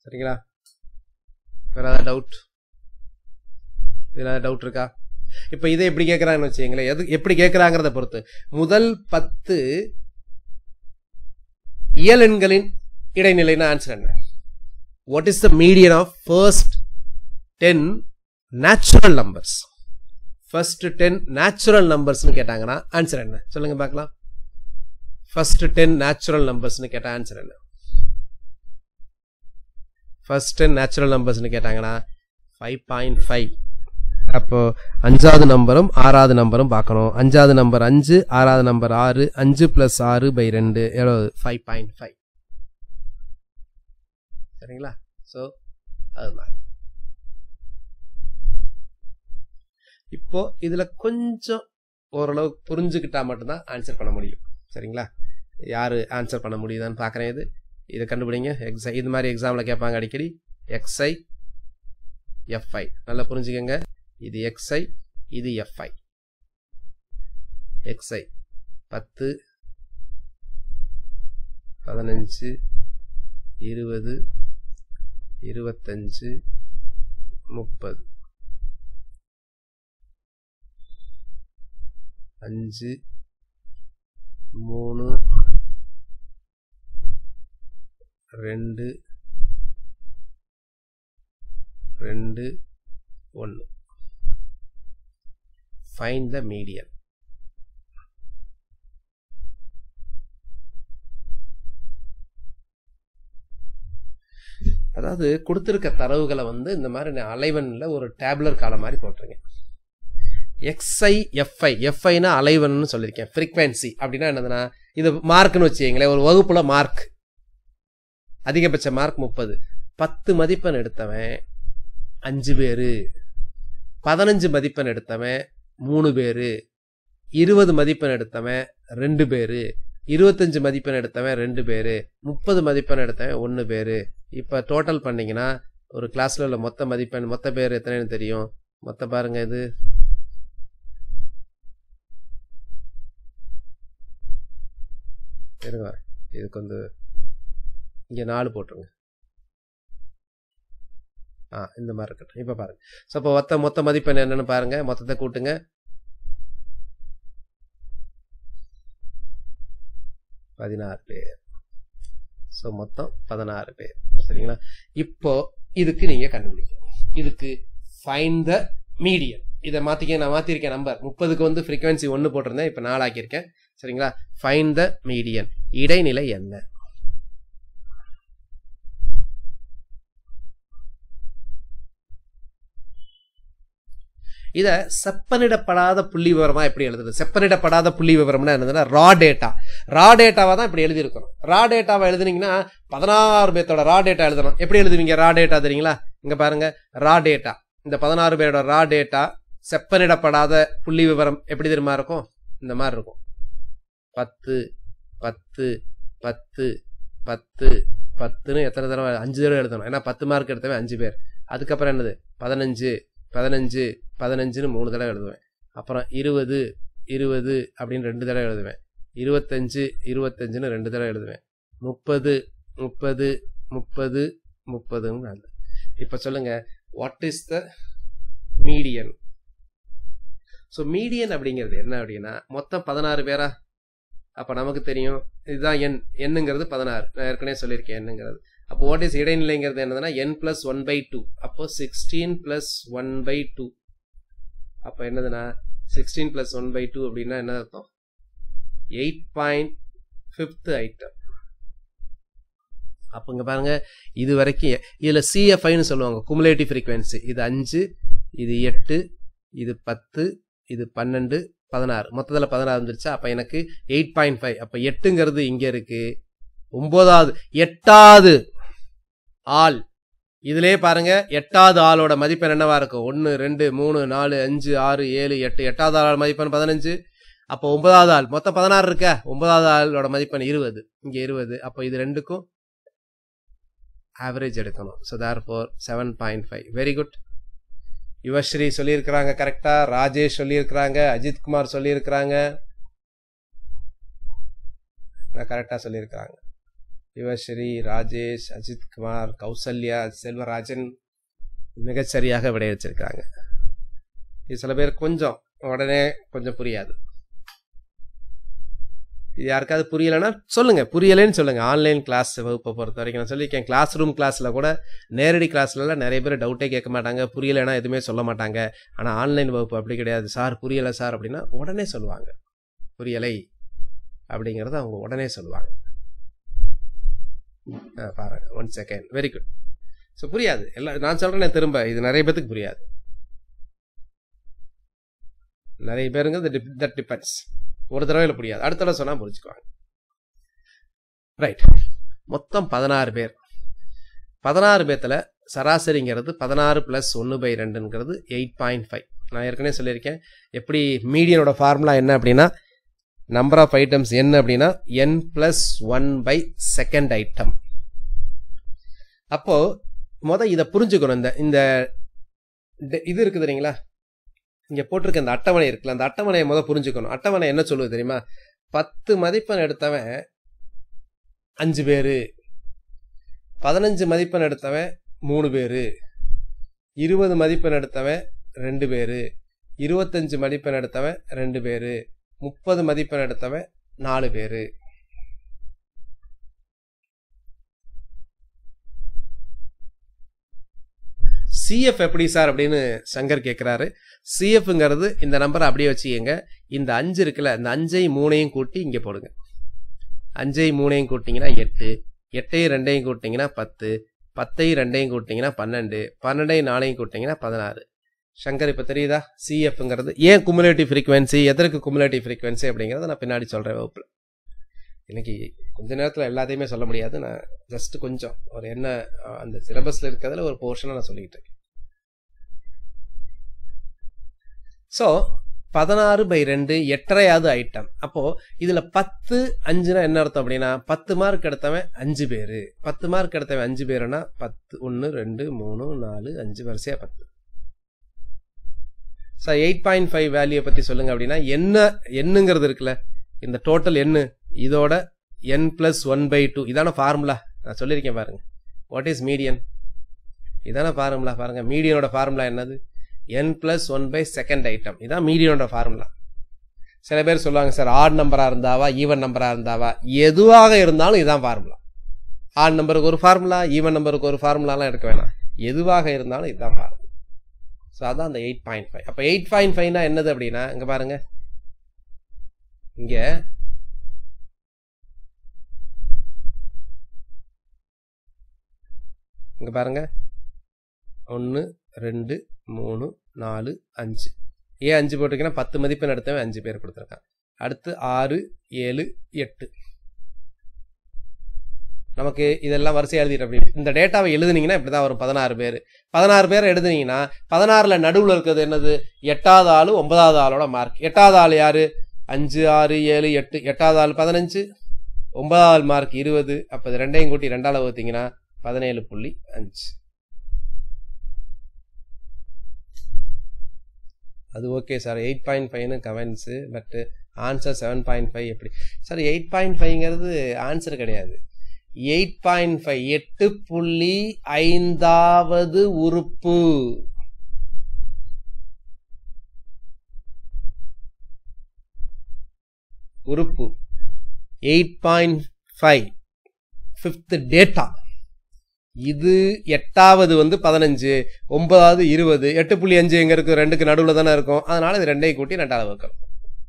சரிங்களா வேற ஏதாவது டவுட் இதில் டவுட் இருக்கா இப்போ இதை எப்படி கேட்குறாங்கன்னு வச்சுங்களேன் எது எப்படி கேட்குறாங்கிறத பொறுத்து முதல் பத்து இயல் எண்களின் இடைநிலைன்னு ஆன்சர் என்ன what is the median of first ten natural numbers first ten natural நம்பர்ஸ்னு கேட்டாங்கன்னா ஆன்சர் என்ன சொல்லுங்க பார்க்கலாம் ஃபர்ஸ்ட் டென் நேச்சுரல் நம்பர்ஸ்னு கேட்ட ஆன்சர் என்ன ஃபர்ஸ்ட் டென் நேச்சுரல் நம்பர்ஸ்னு கேட்டாங்கன்னா ஃபைவ் பாயிண்ட் ஃபைவ் அப்போ அஞ்சாவது நம்பரும் ஆறாவது நம்பரும் பார்க்கணும் அஞ்சாவது நம்பர் அஞ்சு ஆறாவது நம்பர் ஆறு அஞ்சு பிளஸ் ஆறு பை ரெண்டு எவ்வளவு ஃபைவ் பாயிண்ட் ஃபைவ் சரிங்களா ஸோ அது மாதிரி இப்போ இதுல கொஞ்சம் ஓரளவு புரிஞ்சுக்கிட்டா மட்டும்தான் ஆன்சர் பண்ண முடியும் சரிங்களா யாரு ஆன்சர் பண்ண முடியுதான்னு பார்க்குறேன் இது இதை கண்டுபிடிங்க எக்ஸை இது மாதிரி எக்ஸாமில் கேட்பாங்க அடிக்கடி எக்ஸ்ஐ எஃப்ஐ நல்லா புரிஞ்சுக்கங்க இது எக்ஸ்ஐ இது எஃப்ஐ எக்ஸ்ஐ பத்து பதினஞ்சு இருபது இருபத்தஞ்சு முப்பது அஞ்சு மூணு ரெண்டு ரெண்டு ஒன்று ஃபைண்ட் த மீடியன் அதாவது கொடுத்துருக்க தரவுகளை வந்து இந்த மாதிரி அலைவனில் ஒரு டேப்லர் காலம் மாதிரி போட்டுருங்க எக்ஸ்ஐ எஃப்ஐ எஃப்ஐனா அலைவன்னு சொல்லியிருக்கேன் ஃப்ரீக்வன்சி அப்படின்னா என்னதுன்னா இது மார்க்னு வச்சுக்கீங்களேன் ஒரு வகுப்புல மார்க் அதிகபட்ச மார்க் முப்பது பத்து மதிப்பெண் எடுத்தவன் அஞ்சு பேரு பதினஞ்சு மதிப்பெண் எடுத்தவன் மூணு பேரு இருபது மதிப்பெண் எடுத்தவன் ரெண்டு பேரு இருபத்தஞ்சு மதிப்பெண் எடுத்தவன் ரெண்டு பேரு முப்பது மதிப்பெண் எடுத்தவன் ஒன்று பேரு இப்போ டோட்டல் பண்ணீங்கன்னா ஒரு கிளாஸ்ல உள்ள மொத்த மதிப்பெண் மொத்த பேர் எத்தனைன்னு தெரியும் மொத்த பாருங்க இது இருங்க இதுக்கு வந்து இங்கே நாலு போட்டுருங்க ஆ இந்த மாதிரி இருக்கட்டும் இப்போ பாருங்க ஸோ இப்போ மொத்த மொத்த மதிப்பெண் என்னன்னு பாருங்க மொத்தத்தை கூட்டுங்க பதினாறு பேர் ஸோ மொத்தம் பதினாறு பேர் சரிங்களா இப்போ இதுக்கு நீங்க கண்டுபிடிக்கணும் இதுக்கு ஃபைன் த மீடியம் இதை மாத்திக்க நான் மாத்திருக்கேன் நம்பர் முப்பதுக்கு வந்து ஃப்ரீக்வன்சி ஒன்று போட்டிருந்தேன் இப்போ நாலு ஆக்கியிருக்கேன் சரிங்களா ஃபைன் த மீடியன் இடைநிலை என்ன இதை செப்பனிடப்படாத புள்ளி விவரமா எப்படி எழுதுறது செப்பனிடப்படாத புள்ளி விவரம்னா என்னதுன்னா ரா டேட்டா ரா டேட்டாவா தான் இப்படி எழுதியிருக்கணும் ரா டேட்டாவை எழுதுனீங்கன்னா பதினாறு பேர்த்தோட ரா டேட்டா எழுதணும் எப்படி எழுதுவீங்க ரா டேட்டா தெரியுங்களா இங்க பாருங்க ரா டேட்டா இந்த பதினாறு பேரோட ரா டேட்டா செப்பனிடப்படாத புள்ளி விவரம் எப்படி தெரியுமா இருக்கும் இந்த மாதிரி இருக்கும் பத்து பத்து பத்து பத்து பத்துன்னு எத்தனை தடவை அஞ்சு தடவை எழுதணும் ஏன்னா பத்து மார்க் எடுத்தவன் அஞ்சு பேர் அதுக்கப்புறம் என்னது பதினஞ்சு பதினஞ்சு பதினஞ்சுன்னு மூணு தடவை எழுதுவேன் அப்புறம் இருபது இருபது அப்படின்னு ரெண்டு தடவை எழுதுவேன் இருபத்தஞ்சு இருபத்தஞ்சுன்னு ரெண்டு தடவை எழுதுவேன் முப்பது முப்பது முப்பது முப்பதுன்னு இப்போ சொல்லுங்க what is the median so median அப்படிங்கிறது என்ன அப்படின்னா மொத்தம் பதினாறு பேரா அப்போ நமக்கு தெரியும் இதுதான் என் என்னங்கிறது பதினாறு நான் ஏற்கனவே சொல்லியிருக்கேன் என்னங்கிறது அப்போ வாட் இஸ் இடைநிலைங்கிறது என்னதுன்னா n plus one by two அப்போ sixteen plus one by two அப்போ என்னதுன்னா sixteen plus one by two அப்படின்னா என்ன அர்த்தம் எயிட் பாயிண்ட் ஃபிஃப்த் ஐட்டம் அப்போ இங்கே பாருங்க இது வரைக்கும் இதில் சிஎஃப்ஐன்னு சொல்லுவாங்க குமுலேட்டிவ் ஃப்ரீக்வன்சி இது அஞ்சு இது எட்டு இது பத்து இது பன்னெண்டு பதினாறு மொத்தத்தில் பதினாறு வந்துருச்சா அப்போ எனக்கு எயிட் பாயிண்ட் ஃபைவ் அப்போ எட்டுங்கிறது இங்கே இருக்கு ஒன்பதாவது எட்டாவது ஆள் இதுலயே பாருங்க எட்டாவது ஆளோட மதிப்பெண் என்னவா இருக்கும் ஒன்று ரெண்டு மூணு நாலு அஞ்சு ஆறு ஏழு எட்டு எட்டாவது ஆள் மதிப்பெண் பதினஞ்சு அப்போ ஒன்பதாவது ஆள் மொத்தம் பதினாறு இருக்க ஒன்பதாவது ஆளோட மதிப்பெண் இருபது இங்கே இருபது அப்போ இது ரெண்டுக்கும் ஆவரேஜ் எடுக்கணும் ஸோ தேர் therefore seven point five very good Yuvasri சொல்லியிருக்கிறாங்க கரெக்டா ராஜேஷ் சொல்லியிருக்கிறாங்க அஜித் குமார் சொல்லியிருக்கிறாங்க கரெக்டாக சொல்லியிருக்கிறாங்க யுவஸ்ரீ ராஜேஷ் அஜித் குமார் கௌசல்யா செல்வராஜன் மிகச்சரியாக விடையளிச்சிருக்காங்க இது சில பேர் கொஞ்சம் உடனே கொஞ்சம் புரியாது இது யாருக்காவது புரியலைன்னா சொல்லுங்க புரியலைன்னு சொல்லுங்க ஆன்லைன் கிளாஸ் வகுப்பை பொறுத்த வரைக்கும் நான் சொல்லியிருக்கேன் கிளாஸ் ரூம் கிளாஸில் கூட நேரடி கிளாஸ்லலாம் நிறைய பேர் டவுட்டே கேட்க மாட்டாங்க புரியலைன்னா எதுவுமே சொல்ல மாட்டாங்க ஆனால் ஆன்லைன் வகுப்பு அப்படி கிடையாது சார் புரியலை சார் அப்படின்னா உடனே சொல்லுவாங்க புரியலை அப்படிங்கிறத அவங்க உடனே சொல்லுவாங்க ஆ, பாருங்க one second very good so புரியாது எல்லாம் நான் சொல்கிறேன் திரும்ப இது நிறைய பேத்துக்கு புரியாது நிறைய பேருங்க தட் டிபெண்ட்ஸ் ஒரு தடவையில் புரியாது அடுத்த தடவை சொன்னால் புரிஞ்சுக்குவாங்க ரைட் மொத்தம் பதினாறு பேர் பதினாறு பேர்த்தில் சராசரிங்கிறது பதினாறு ப்ளஸ் ஒன்று பை ரெண்டுங்கிறது எயிட் பாயிண்ட் ஃபைவ் நான் ஏற்கனவே சொல்லியிருக்கேன் எப்படி மீடியனோட ஃபார்முலா என்ன அப்படின்னா நம்பர் ஆஃப் ஐட்டம்ஸ் என்ன அப்படின்னா n plus one by second item அப்போ முத இதை புரிஞ்சுக்கணும் இந்த இந்த ட- இது இருக்குது தெரியுங்களா இங்க போட்டிருக்க இந்த அட்டவணை இருக்குல்ல அந்த அட்டவணையை முத புரிஞ்சுக்கணும் அட்டவணை என்ன சொல்லுது தெரியுமா பத்து மதிப்பெண் எடுத்தவன் அஞ்சு பேரு பதினஞ்சு மதிப்பெண் எடுத்தவன் மூணு பேரு இருபது மதிப்பெண் எடுத்தவன் ரெண்டு பேரு இருபத்தஞ்சு மதிப்பெண் எடுத்தவன் ரெண்டு பேரு முப்பது மதிப்பெண் எடுத்தவன் நாலு பேரு சிஎஃப் எப்படி சார் அப்படின்னு சங்கர் கேட்குறாரு சிஎஃப்ங்கிறது இந்த நம்பரை அப்படியே வச்சுக்கங்க இந்த அஞ்சு இருக்குல்ல இந்த அஞ்சையும் மூணையும் கூட்டி இங்கே போடுங்க அஞ்சையும் மூணையும் கூட்டிங்கன்னா எட்டு எட்டையும் ரெண்டையும் கூட்டிங்கன்னா பத்து பத்தையும் ரெண்டையும் கூட்டிங்கன்னா பன்னெண்டு பன்னெண்டையும் நாலையும் கூட்டிங்கன்னா பதினாறு சங்கர் இப்போ தெரியுதா சிஎஃப்ங்கிறது ஏன் குமுலேட்டிவ் ஃப்ரீக்வன்சி எதற்கு குமுலேட்டிவ் ஃப்ரீக்வன்சி அப்படிங்கிறத நான் பின்னாடி சொல்கிறேன் வகுப்பில் இன்னைக்கு கொஞ்ச நேரத்தில் எல்லாத்தையுமே சொல்ல முடியாது நான் ஜஸ்ட் கொஞ்சம் ஒரு என்ன அஹ், அந்த சிலபஸில் இருக்கிறதுல ஒரு போர்ஷனை நான் சொல்லிக்கிட்டு இருக்கேன் ஸோ பதினாறு பை ரெண்டு எட்டரையாவது ஐட்டம் அப்போ இதுல பத்து அஞ்சுனா என்ன அர்த்தம் அப்படின்னா பத்து மார்க் எடுத்தவன் அஞ்சு பேரு பத்து மார்க் எடுத்தவன் அஞ்சு பேருனா பத்து ஒன்று ரெண்டு மூணு நாலு அஞ்சு வரிசையா பத்து sir eight point five value பத்தி சொல்லுங்க அப்படின்னா என்ன என்னங்கிறது இருக்குல்ல இந்த டோட்டல் என்ன இதோட n plus one by two இதான ஃபார்முலா நான் சொல்லியிருக்கேன் பாருங்க வாட் இஸ் மீடியன் இதான ஃபார்முலா பாருங்க மீடியனோட ஃபார்முலா என்னது n plus one by second item இதான் மீடியனோட ஃபார்முலா சில பேர் சொல்லுவாங்க சார் ஆட் நம்பராக இருந்தாவா ஈவன் நம்பராக இருந்தாவா எதுவாக இருந்தாலும் இதான் ஃபார்முலா ஆட் நம்பருக்கு ஒரு ஃபார்முலா ஈவன் நம்பருக்கு ஒரு ஃபார்முலாலாம் எடுக்க வேணாம் எதுவாக இருந்தாலும் இதுதான் ஃபார்முலா ஸோ அதான் அந்த எயிட் பாயிண்ட் ஃபைவ் அப்போ எயிட் பாயிண்ட் ஃபைவ்னா என்னது அப்படின்னா இங்கே பாருங்க இங்கே இங்கே பாருங்க ஒன்று ரெண்டு மூணு நாலு அஞ்சு ஏன் அஞ்சு போட்டிருக்கேன்னா பத்து மதிப்பெண் எடுத்தவன் அஞ்சு பேர் கொடுத்துருக்கான் அடுத்து ஆறு ஏழு எட்டு நமக்கு இதெல்லாம் வரிசை எழுதிட்டு அப்படி இந்த டேட்டாவை எழுதுனீங்கன்னா இப்படி தான் வரும் பதினாறு பேர் பதினாறு பேர் எழுதுனீங்கன்னா பதினாறில் நடுவில் இருக்கிறது என்னது எட்டாவது ஆள் ஒன்பதாவது ஆளோட மார்க் எட்டாவது ஆள் யாரு அஞ்சு ஆறு ஏழு எட்டு எட்டாவது ஆள் பதினஞ்சு ஒன்பதாவது மார்க் இருபது அப்போ இது ரெண்டையும் கூட்டி ரெண்டாவது வகுத்தீங்கன்னா பதினேழு புள்ளி அஞ்சு அது ஓகே சார் எயிட் பாயிண்ட் ஃபைவ்னு கமெண்ட்ஸு பட்டு ஆன்சர் செவன் பாயிண்ட் ஃபைவ் எப்படி சார் எயிட் பாயிண்ட் ஃபைவ்ங்கிறது ஆன்சர் கிடையாது எயிட் பாயிண்ட் ஃபைவ் எட்டு புள்ளி ஐந்தாவது உறுப்பு உறுப்பு eight point five fifth data இது எட்டாவது வந்து பதினஞ்சு ஒன்பதாவது இருபது எட்டு புள்ளி அஞ்சு எங்க இருக்கு ரெண்டுக்கு நடுவில் தானே இருக்கும் அதனால இது ரெண்டையும் கூட்டி ரெண்டாவது வைக்கணும்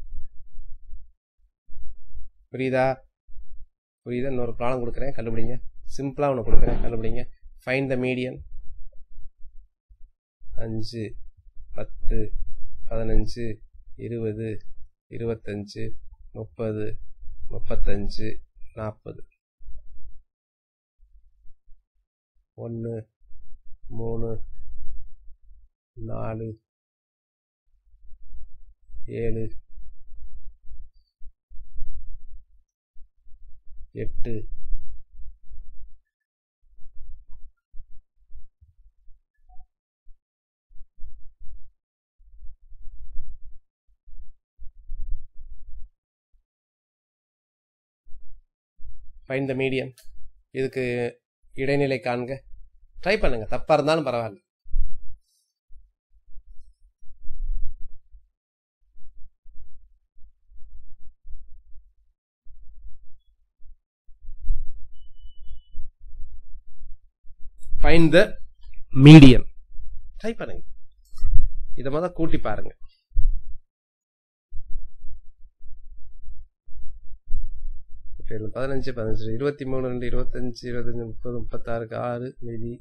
புரியுதா புரியுதா இன்னொரு ப்ராப்ளம் கொடுக்குறேன் கண்டுபிடிங்க சிம்பிளாக ஒன்று கொடுக்குறேன் கண்டுபிடிங்க ஃபைன் த மீடியன் அஞ்சு பத்து பதினஞ்சு இருபது இருபத்தஞ்சு முப்பது முப்பத்தஞ்சு நாற்பது ஒன்று மூணு நாலு ஏழு எட்டு find the median இதுக்கு இடைநிலை காண்க ட்ரை பண்ணுங்க தப்பா இருந்தாலும் பரவாயில்ல ஃபைண்ட் த மீடியன் ட்ரை பண்ணுங்க இதை முதல் கூட்டி பாருங்க பதினஞ்சு பதினஞ்சு இருபத்தி மூணு ரெண்டு இருபத்தஞ்சு இருபத்தஞ்சு முப்பது முப்பத்தாறுக்கு ஆறு மீதி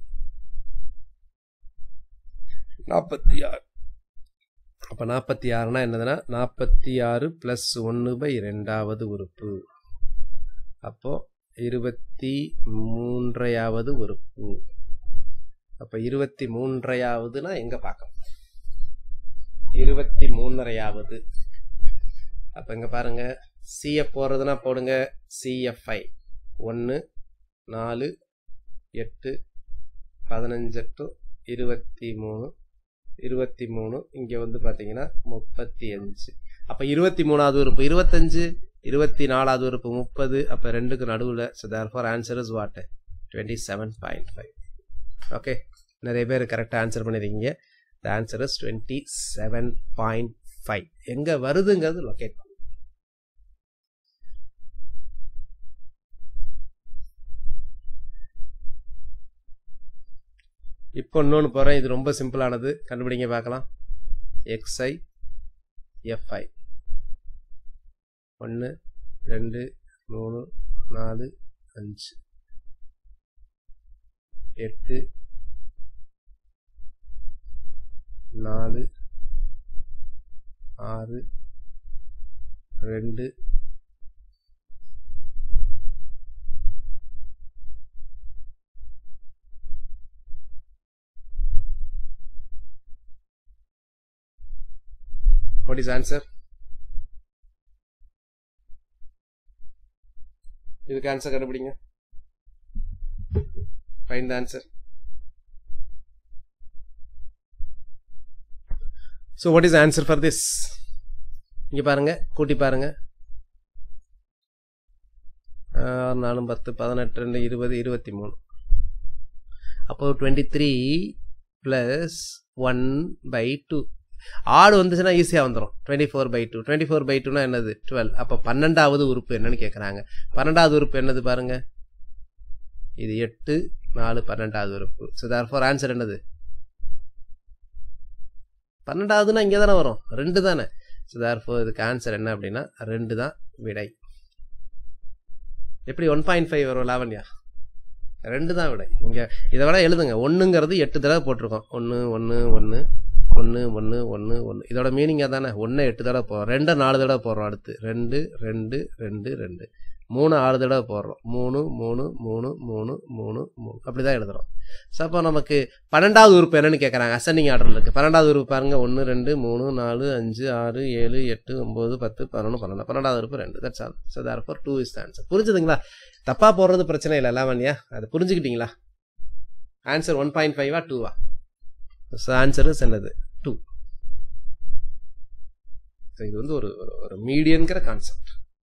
நாற்பத்தி ஆறு அப்போ நாற்பத்தி ஆறுனா என்னதுன்னா நாற்பத்தி ஆறு ப்ளஸ் ஒன்று பை ரெண்டாவது உறுப்பு அப்போ இருபத்தி மூன்றையாவது உறுப்பு அப்போ இருபத்தி மூன்றையாவதுன்னா எங்கே பார்க்கலாம் இருபத்தி மூன்றரையாவது அப்போ இங்கே பாருங்க சிஎஃப் போடுறதுனா போடுங்க சிஎஃப்ஐ ஒன்று நாலு எட்டு பதினஞ்செட்டு இருபத்தி மூணு இருபத்தி மூணு இங்கே வந்து பார்த்தீங்கன்னா முப்பத்தி அஞ்சு அப்போ இருபத்தி மூணாவது உறுப்பு இருபத்தஞ்சு இருபத்தி நாலாவது உறுப்பு முப்பது அப்போ ரெண்டுக்கு நடுவில் so therefore answer is what twenty seven point five okay நிறைய பேர் கரெக்டாக ஆன்சர் பண்ணியிருக்கீங்க the answer is twenty seven point five எங்கே வருதுங்கிறது லொக்கேட் இப்போ இன்னொன்று போகிறேன் இது ரொம்ப சிம்பிளானது கண்டுபிடிங்க பார்க்கலாம் எக்ஸ்ஐ எஃப்ஐ ஒன்று ரெண்டு மூணு நாலு அஞ்சு எட்டு நாலு ஆறு ரெண்டு What is answer? இதுக்கு ஆன்சர் கண்டுபிடிங்க find the answer so what is answer for this இங்கே பாருங்க கூட்டி பாருங்க ஆறு நாலும் பத்து பதினெட்டு ரெண்டு இருபது இருபத்தி மூணு அப்போ twenty three plus one by two ஆடு வந்துச்சுன்னா ஈஸியாக வந்துடும் twenty four by two twenty four by டூனா என்னது டுவெல் அப்போ பன்னெண்டாவது உறுப்பு என்னன்னு கேட்குறாங்க பன்னெண்டாவது உறுப்பு என்னது பாருங்க இது எட்டு நாலு பன்னெண்டாவது உறுப்பு ஸோ தேர் ஃபார் ஆன்சர் என்னது பன்னெண்டாவதுன்னா இங்கே தானே வரும் ரெண்டு தானே ஸோ தேர் ஃபோர் இதுக்கு ஆன்சர் என்ன அப்படின்னா ரெண்டு தான் விடை எப்படி ஒன் பாயிண்ட் ஃபைவ் வரும் லாவண்யா ரெண்டு தான் விடை இங்கே இதை விட எழுதுங்க ஒன்றுங்கிறது எட்டு தடவை போட்டிருக்கோம் ஒன்று ஒன்று ஒன்று ஒன்று ஒன்று ஒன்று ஒன்று இதோட மீனிங்காக தானே ஒன்று எட்டு தடவை போடுறோம் ரெண்டு நாலு தடவை போடுறோம் அடுத்து ரெண்டு ரெண்டு ரெண்டு ரெண்டு மூணு ஆறு தடவை போடுறோம் மூணு மூணு மூணு மூணு மூணு மூணு அப்படி தான் எழுதுறோம் ஸோ அப்போ நமக்கு பன்னெண்டாவது உறுப்பு என்னன்னு கேட்குறாங்க அசனிங் ஆர்டரில் இருக்குது பன்னெண்டாவது உறுப்பு பாருங்கள் ஒன்று ரெண்டு மூணு நாலு அஞ்சு ஆறு ஏழு எட்டு ஒம்பது பத்து பதினொன்று பன்னெண்டு பன்னெண்டாவது உறுப்பு ரெண்டு that's all so therefore two is answer புரிஞ்சுதுங்களா தப்பாக போடுறது பிரச்சனை இல்லை லாவண்யா அதை புரிஞ்சுக்கிட்டீங்களா ஆன்சர் ஒன் பாயிண்ட் ஃபைவா டூவா ஸோ ஆன்சர் இஸ் என்னது டூ ஸோ இது வந்து ஒரு ஒரு மீடியன்கிற கான்செப்ட்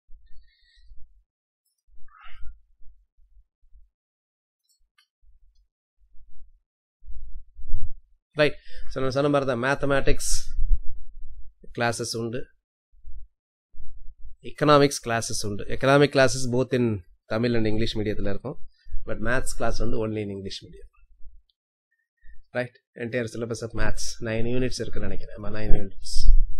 ரைட் ஸோ நான் சொன்ன மாதிரி தான் மேத்தமேட்டிக்ஸ் கிளாஸஸ் உண்டு எக்கனாமிக்ஸ் கிளாஸஸ் உண்டு economic classes both in Tamil and English மீடியத்தில் இருக்கும் பட் மேத்ஸ் கிளாஸ் வந்து only in English medium right entire syllabus of maths nine units இருக்குன்னு நினைக்கிறேன் ஆமாம் நைன் யூனிட்ஸ்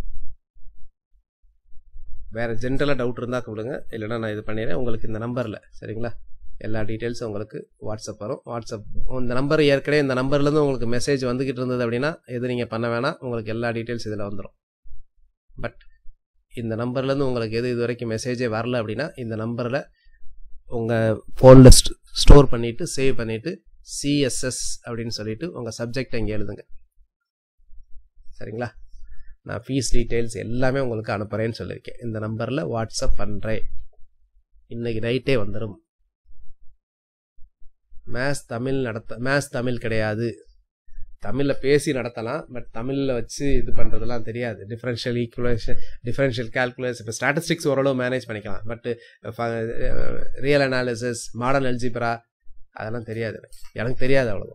வேறு ஜென்ரலாக டவுட் இருந்தால் கொடுங்க இல்லைனா நான் இது பண்ணிடுறேன் உங்களுக்கு இந்த நம்பரில் சரிங்களா எல்லா டீட்டெயில்ஸும் உங்களுக்கு வாட்ஸ்அப் வரும் வாட்ஸ்அப் இந்த நம்பர் ஏற்கனவே இந்த நம்பர்லேருந்து உங்களுக்கு மெசேஜ் வந்துக்கிட்டு இருந்தது அப்படின்னா எது நீங்கள் பண்ண வேணாம் உங்களுக்கு எல்லா டீட்டெயில்ஸ் இதில் வந்துடும் பட் இந்த நம்பர்லேருந்து உங்களுக்கு எது இது வரைக்கும் மெசேஜே வரல அப்படின்னா இந்த நம்பரில் உங்கள் ஃபோனில் ஸ்டோர் பண்ணிவிட்டு சேவ் பண்ணிவிட்டு சிஎஸ்எஸ் அப்படின்னு சொல்லிட்டு உங்கள் சப்ஜெக்டை இங்கே எழுதுங்க சரிங்களா நான் ஃபீஸ் டீட்டெயில்ஸ் எல்லாமே உங்களுக்கு அனுப்புகிறேன்னு சொல்லியிருக்கேன் இந்த நம்பரில் வாட்ஸ்அப் பண்ணுறேன் இன்னைக்கு நைட்டே வந்துடும் மேத்ஸ் தமிழ் நடத்த மேத்ஸ் தமிழ் கிடையாது தமிழில் பேசி நடத்தலாம் பட் தமிழில் வச்சு இது பண்ணுறதுலாம் தெரியாது டிஃப்ரென்ஷியல் ஈக்குவேஷன் டிஃப்ரென்ஷியல் கேல்குலஸ் இப்போ ஸ்டாட்டிஸ்டிக்ஸ் ஓரளவு மேனேஜ் பண்ணிக்கலாம் but real analysis modern algebra அதெல்லாம் தெரியாது எனக்கு தெரியாது அவ்வளோதான்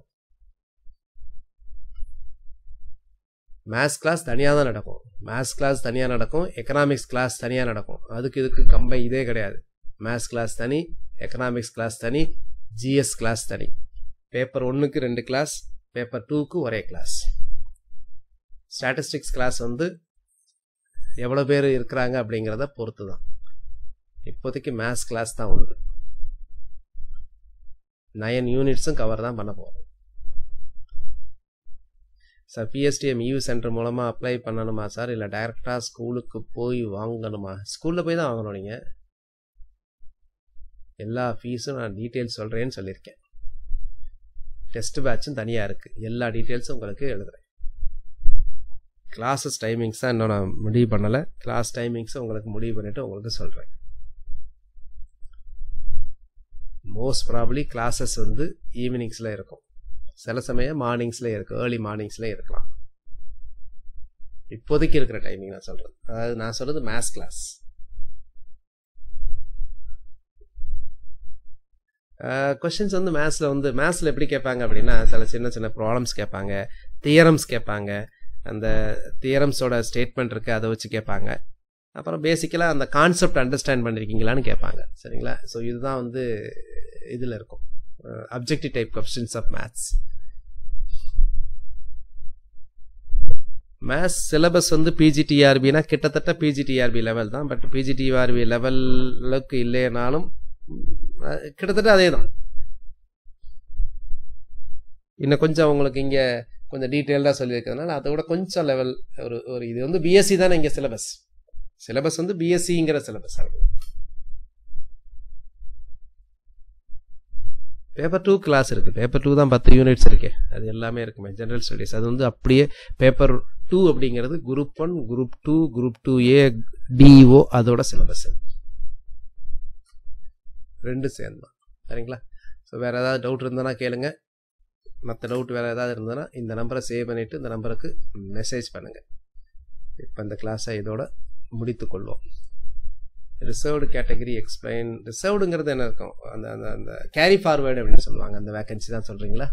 மேத்ஸ் கிளாஸ் தனியாக தான் நடக்கும் மேத்ஸ் கிளாஸ் தனியாக நடக்கும் எக்கனாமிக்ஸ் கிளாஸ் தனியாக நடக்கும் அதுக்கு இதுக்கு கம்பை இதே கிடையாது மேத்ஸ் கிளாஸ் தனி எக்கனாமிக்ஸ் கிளாஸ் தனி ஜிஎஸ் கிளாஸ் தனி பேப்பர் ஒன்றுக்கு ரெண்டு கிளாஸ் பேப்பர் டூக்கு ஒரே கிளாஸ் ஸ்டாட்டிஸ்டிக்ஸ் கிளாஸ் வந்து எவ்வளோ பேர் இருக்கிறாங்க அப்படிங்கிறத பொறுத்து தான் இப்போதைக்கு மேத்ஸ் கிளாஸ் தான் உண்டு நயன் யூனிட்ஸும் கவர் தான் பண்ண போகிறோம் சார் பிஎஸ்டிஎம் யூ சென்டர் மூலமாக அப்ளை பண்ணணுமா சார் இல்லை டைரெக்டாக ஸ்கூலுக்கு போய் வாங்கணுமா ஸ்கூலில் போய் தான் வாங்கணும் நீங்கள் எல்லா ஃபீஸும் நான் டீட்டெயில்ஸ் சொல்கிறேன்னு சொல்லியிருக்கேன் டெஸ்ட் பேட்சும் தனியாக இருக்குது எல்லா டீட்டெயில்ஸும் உங்களுக்கு எழுதுகிறேன் கிளாஸஸ் டைமிங்ஸ் தான் இன்னும் நான் முடிவு பண்ணலை கிளாஸ் டைமிங்ஸை உங்களுக்கு முடிவு பண்ணிவிட்டு உங்களுக்கு சொல்கிறேன் மோஸ்ட் ப்ராப்ளி கிளாஸஸ் வந்து ஈவினிங்ஸில் இருக்கும் சில சமயம் மார்னிங்ஸில் இருக்கும் ஏர்லி மார்னிங்ஸில் இருக்கலாம் இப்போதைக்கு இருக்கிற டைமிங் நான் சொல்கிறது அதாவது நான் சொல்கிறது மேத்ஸ் கிளாஸ் கொஷின்ஸ் வந்து மேத்ஸில் வந்து மேத்ஸில் எப்படி கேட்பாங்க அப்படின்னா சில சின்ன சின்ன ப்ராப்ளம்ஸ் கேட்பாங்க தியரம்ஸ் கேட்பாங்க அந்த தியரம்ஸோட ஸ்டேட்மெண்ட் இருக்குது அதை வச்சு கேட்பாங்க அப்புறம் பேசிக்கலாக அந்த கான்செப்ட் அண்டர்ஸ்டாண்ட் பண்ணியிருக்கீங்களான்னு கேட்பாங்க சரிங்களா ஸோ இதுதான் வந்து இதில் இருக்கும் objective type questions of maths maths syllabus வந்து பிஜிடிஆர்பினா கிட்டத்தட்ட பிஜிடிஆர்பி லெவல் தான் பட் பிஜிடிஆர்பி லெவலுக்கு இல்லைனாலும் கிட்டத்தட்ட அதே தான் இன்னும் கொஞ்சம் உங்களுக்கு இங்கே கொஞ்சம் டீட்டெயில்டாக சொல்லியிருக்கிறதுனால அதை விட கொஞ்சம் லெவல் ஒரு ஒரு இது வந்து பிஎஸ்சி தானே இங்கே சிலபஸ் சிலபஸ் வந்து பிஎஸ்சிங்கிற சிலபஸ் ஆகுது பேப்பர் டூ கிளாஸ் இருக்குது பேப்பர் டூ தான் பத்து யூனிட்ஸ் இருக்கு அது எல்லாமே இருக்குமே ஜென்ரல் ஸ்டடீஸ் அது வந்து அப்படியே பேப்பர் டூ அப்படிங்கிறது group one group two group two A டிஓ அதோட சிலபஸ் ரெண்டு சேர்ந்தான் சரிங்களா ஸோ வேறு ஏதாவது டவுட் இருந்தனா கேளுங்க மற்ற டவுட் வேறு ஏதாவது இருந்ததுன்னா இந்த நம்பரை சேவ் பண்ணிவிட்டு இந்த நம்பருக்கு மெசேஜ் பண்ணுங்கள் இப்போ இந்த கிளாஸை இதோட முடித்துக்கொள்வோம் ரிசர்வ்டு கேட்டகரி எக்ஸ்பிளைன் ரிசர்வ்டுங்கிறது என்ன இருக்கும் அந்த அந்த அந்த கேரி ஃபார்வேர்டு அப்படின்னு சொல்லுவாங்க அந்த வேக்கன்சி தான் சொல்கிறீங்களா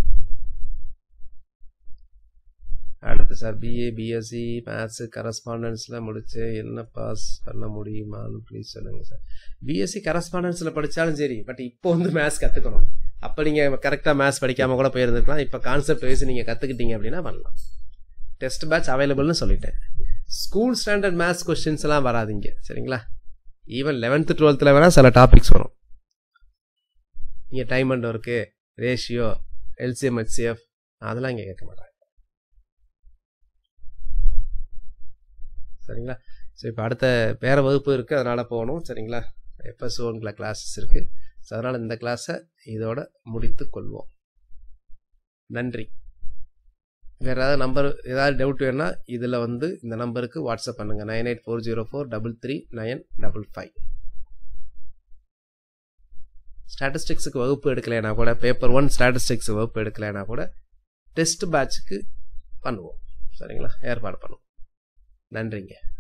அடுத்து சார் பிஏ பிஎஸ்சி மேத்ஸு கரஸ்பாண்டன்ஸில் முடிச்சு என்ன பாஸ் பண்ண முடியுமான்னு ப்ளீஸ் சொல்லுங்கள் சார் பிஎஸ்சி கரஸ்பாண்டன்ஸில் படித்தாலும் சரி பட் இப்போ வந்து மேத்ஸ் கற்றுக்கணும் அப்போ நீங்கள் கரெக்டாக மேத்ஸ் படிக்காமல் கூட போயிருந்துருக்கலாம் இப்போ கான்செப்ட் வைஸ் நீங்கள் கற்றுக்கிட்டீங்க அப்படின்னா பண்ணலாம் டெஸ்ட் பேட்ச் அவைலபிள்னு சொல்லிட்டேன் ஸ்கூல் ஸ்டாண்டர்ட் மேத்ஸ் கொஸ்டின்ஸ் எல்லாம் வராதிங்க சரிங்களா ஈவன் லெவன்த்து டுவெல்த்தில் வேணால் சில டாபிக்ஸ் வரும் இங்கே time and work ratio LCM HCF அதெல்லாம் இங்கே கேட்க மாட்டாங்க சரிங்களா ஸோ இப்போ அடுத்த வேறு வகுப்பு இருக்குது அதனால் போகணும் சரிங்களா எஃப்எஸ் ஒன்கில் கிளாஸஸ் இருக்குது ஸோ அதனால் இந்த கிளாஸை இதோட முடித்து கொள்வோம் நன்றி வேறு ஏதாவது நம்பர் ஏதாவது டவுட் வேணால் இதில் வந்து இந்த நம்பருக்கு வாட்ஸ்அப் பண்ணுங்கள் nine eight four zero four double three nine double five ஸ்டாட்டிஸ்டிக்ஸுக்கு வகுப்பு எடுக்கலைன்னா கூட பேப்பர் ஒன் ஸ்டாட்டிஸ்டிக்ஸ் வகுப்பு எடுக்கலைன்னா கூட டெஸ்ட் பேட்சுக்கு பண்ணுவோம் சரிங்களா ஏற்பாடு பண்ணுவோம் நன்றிங்க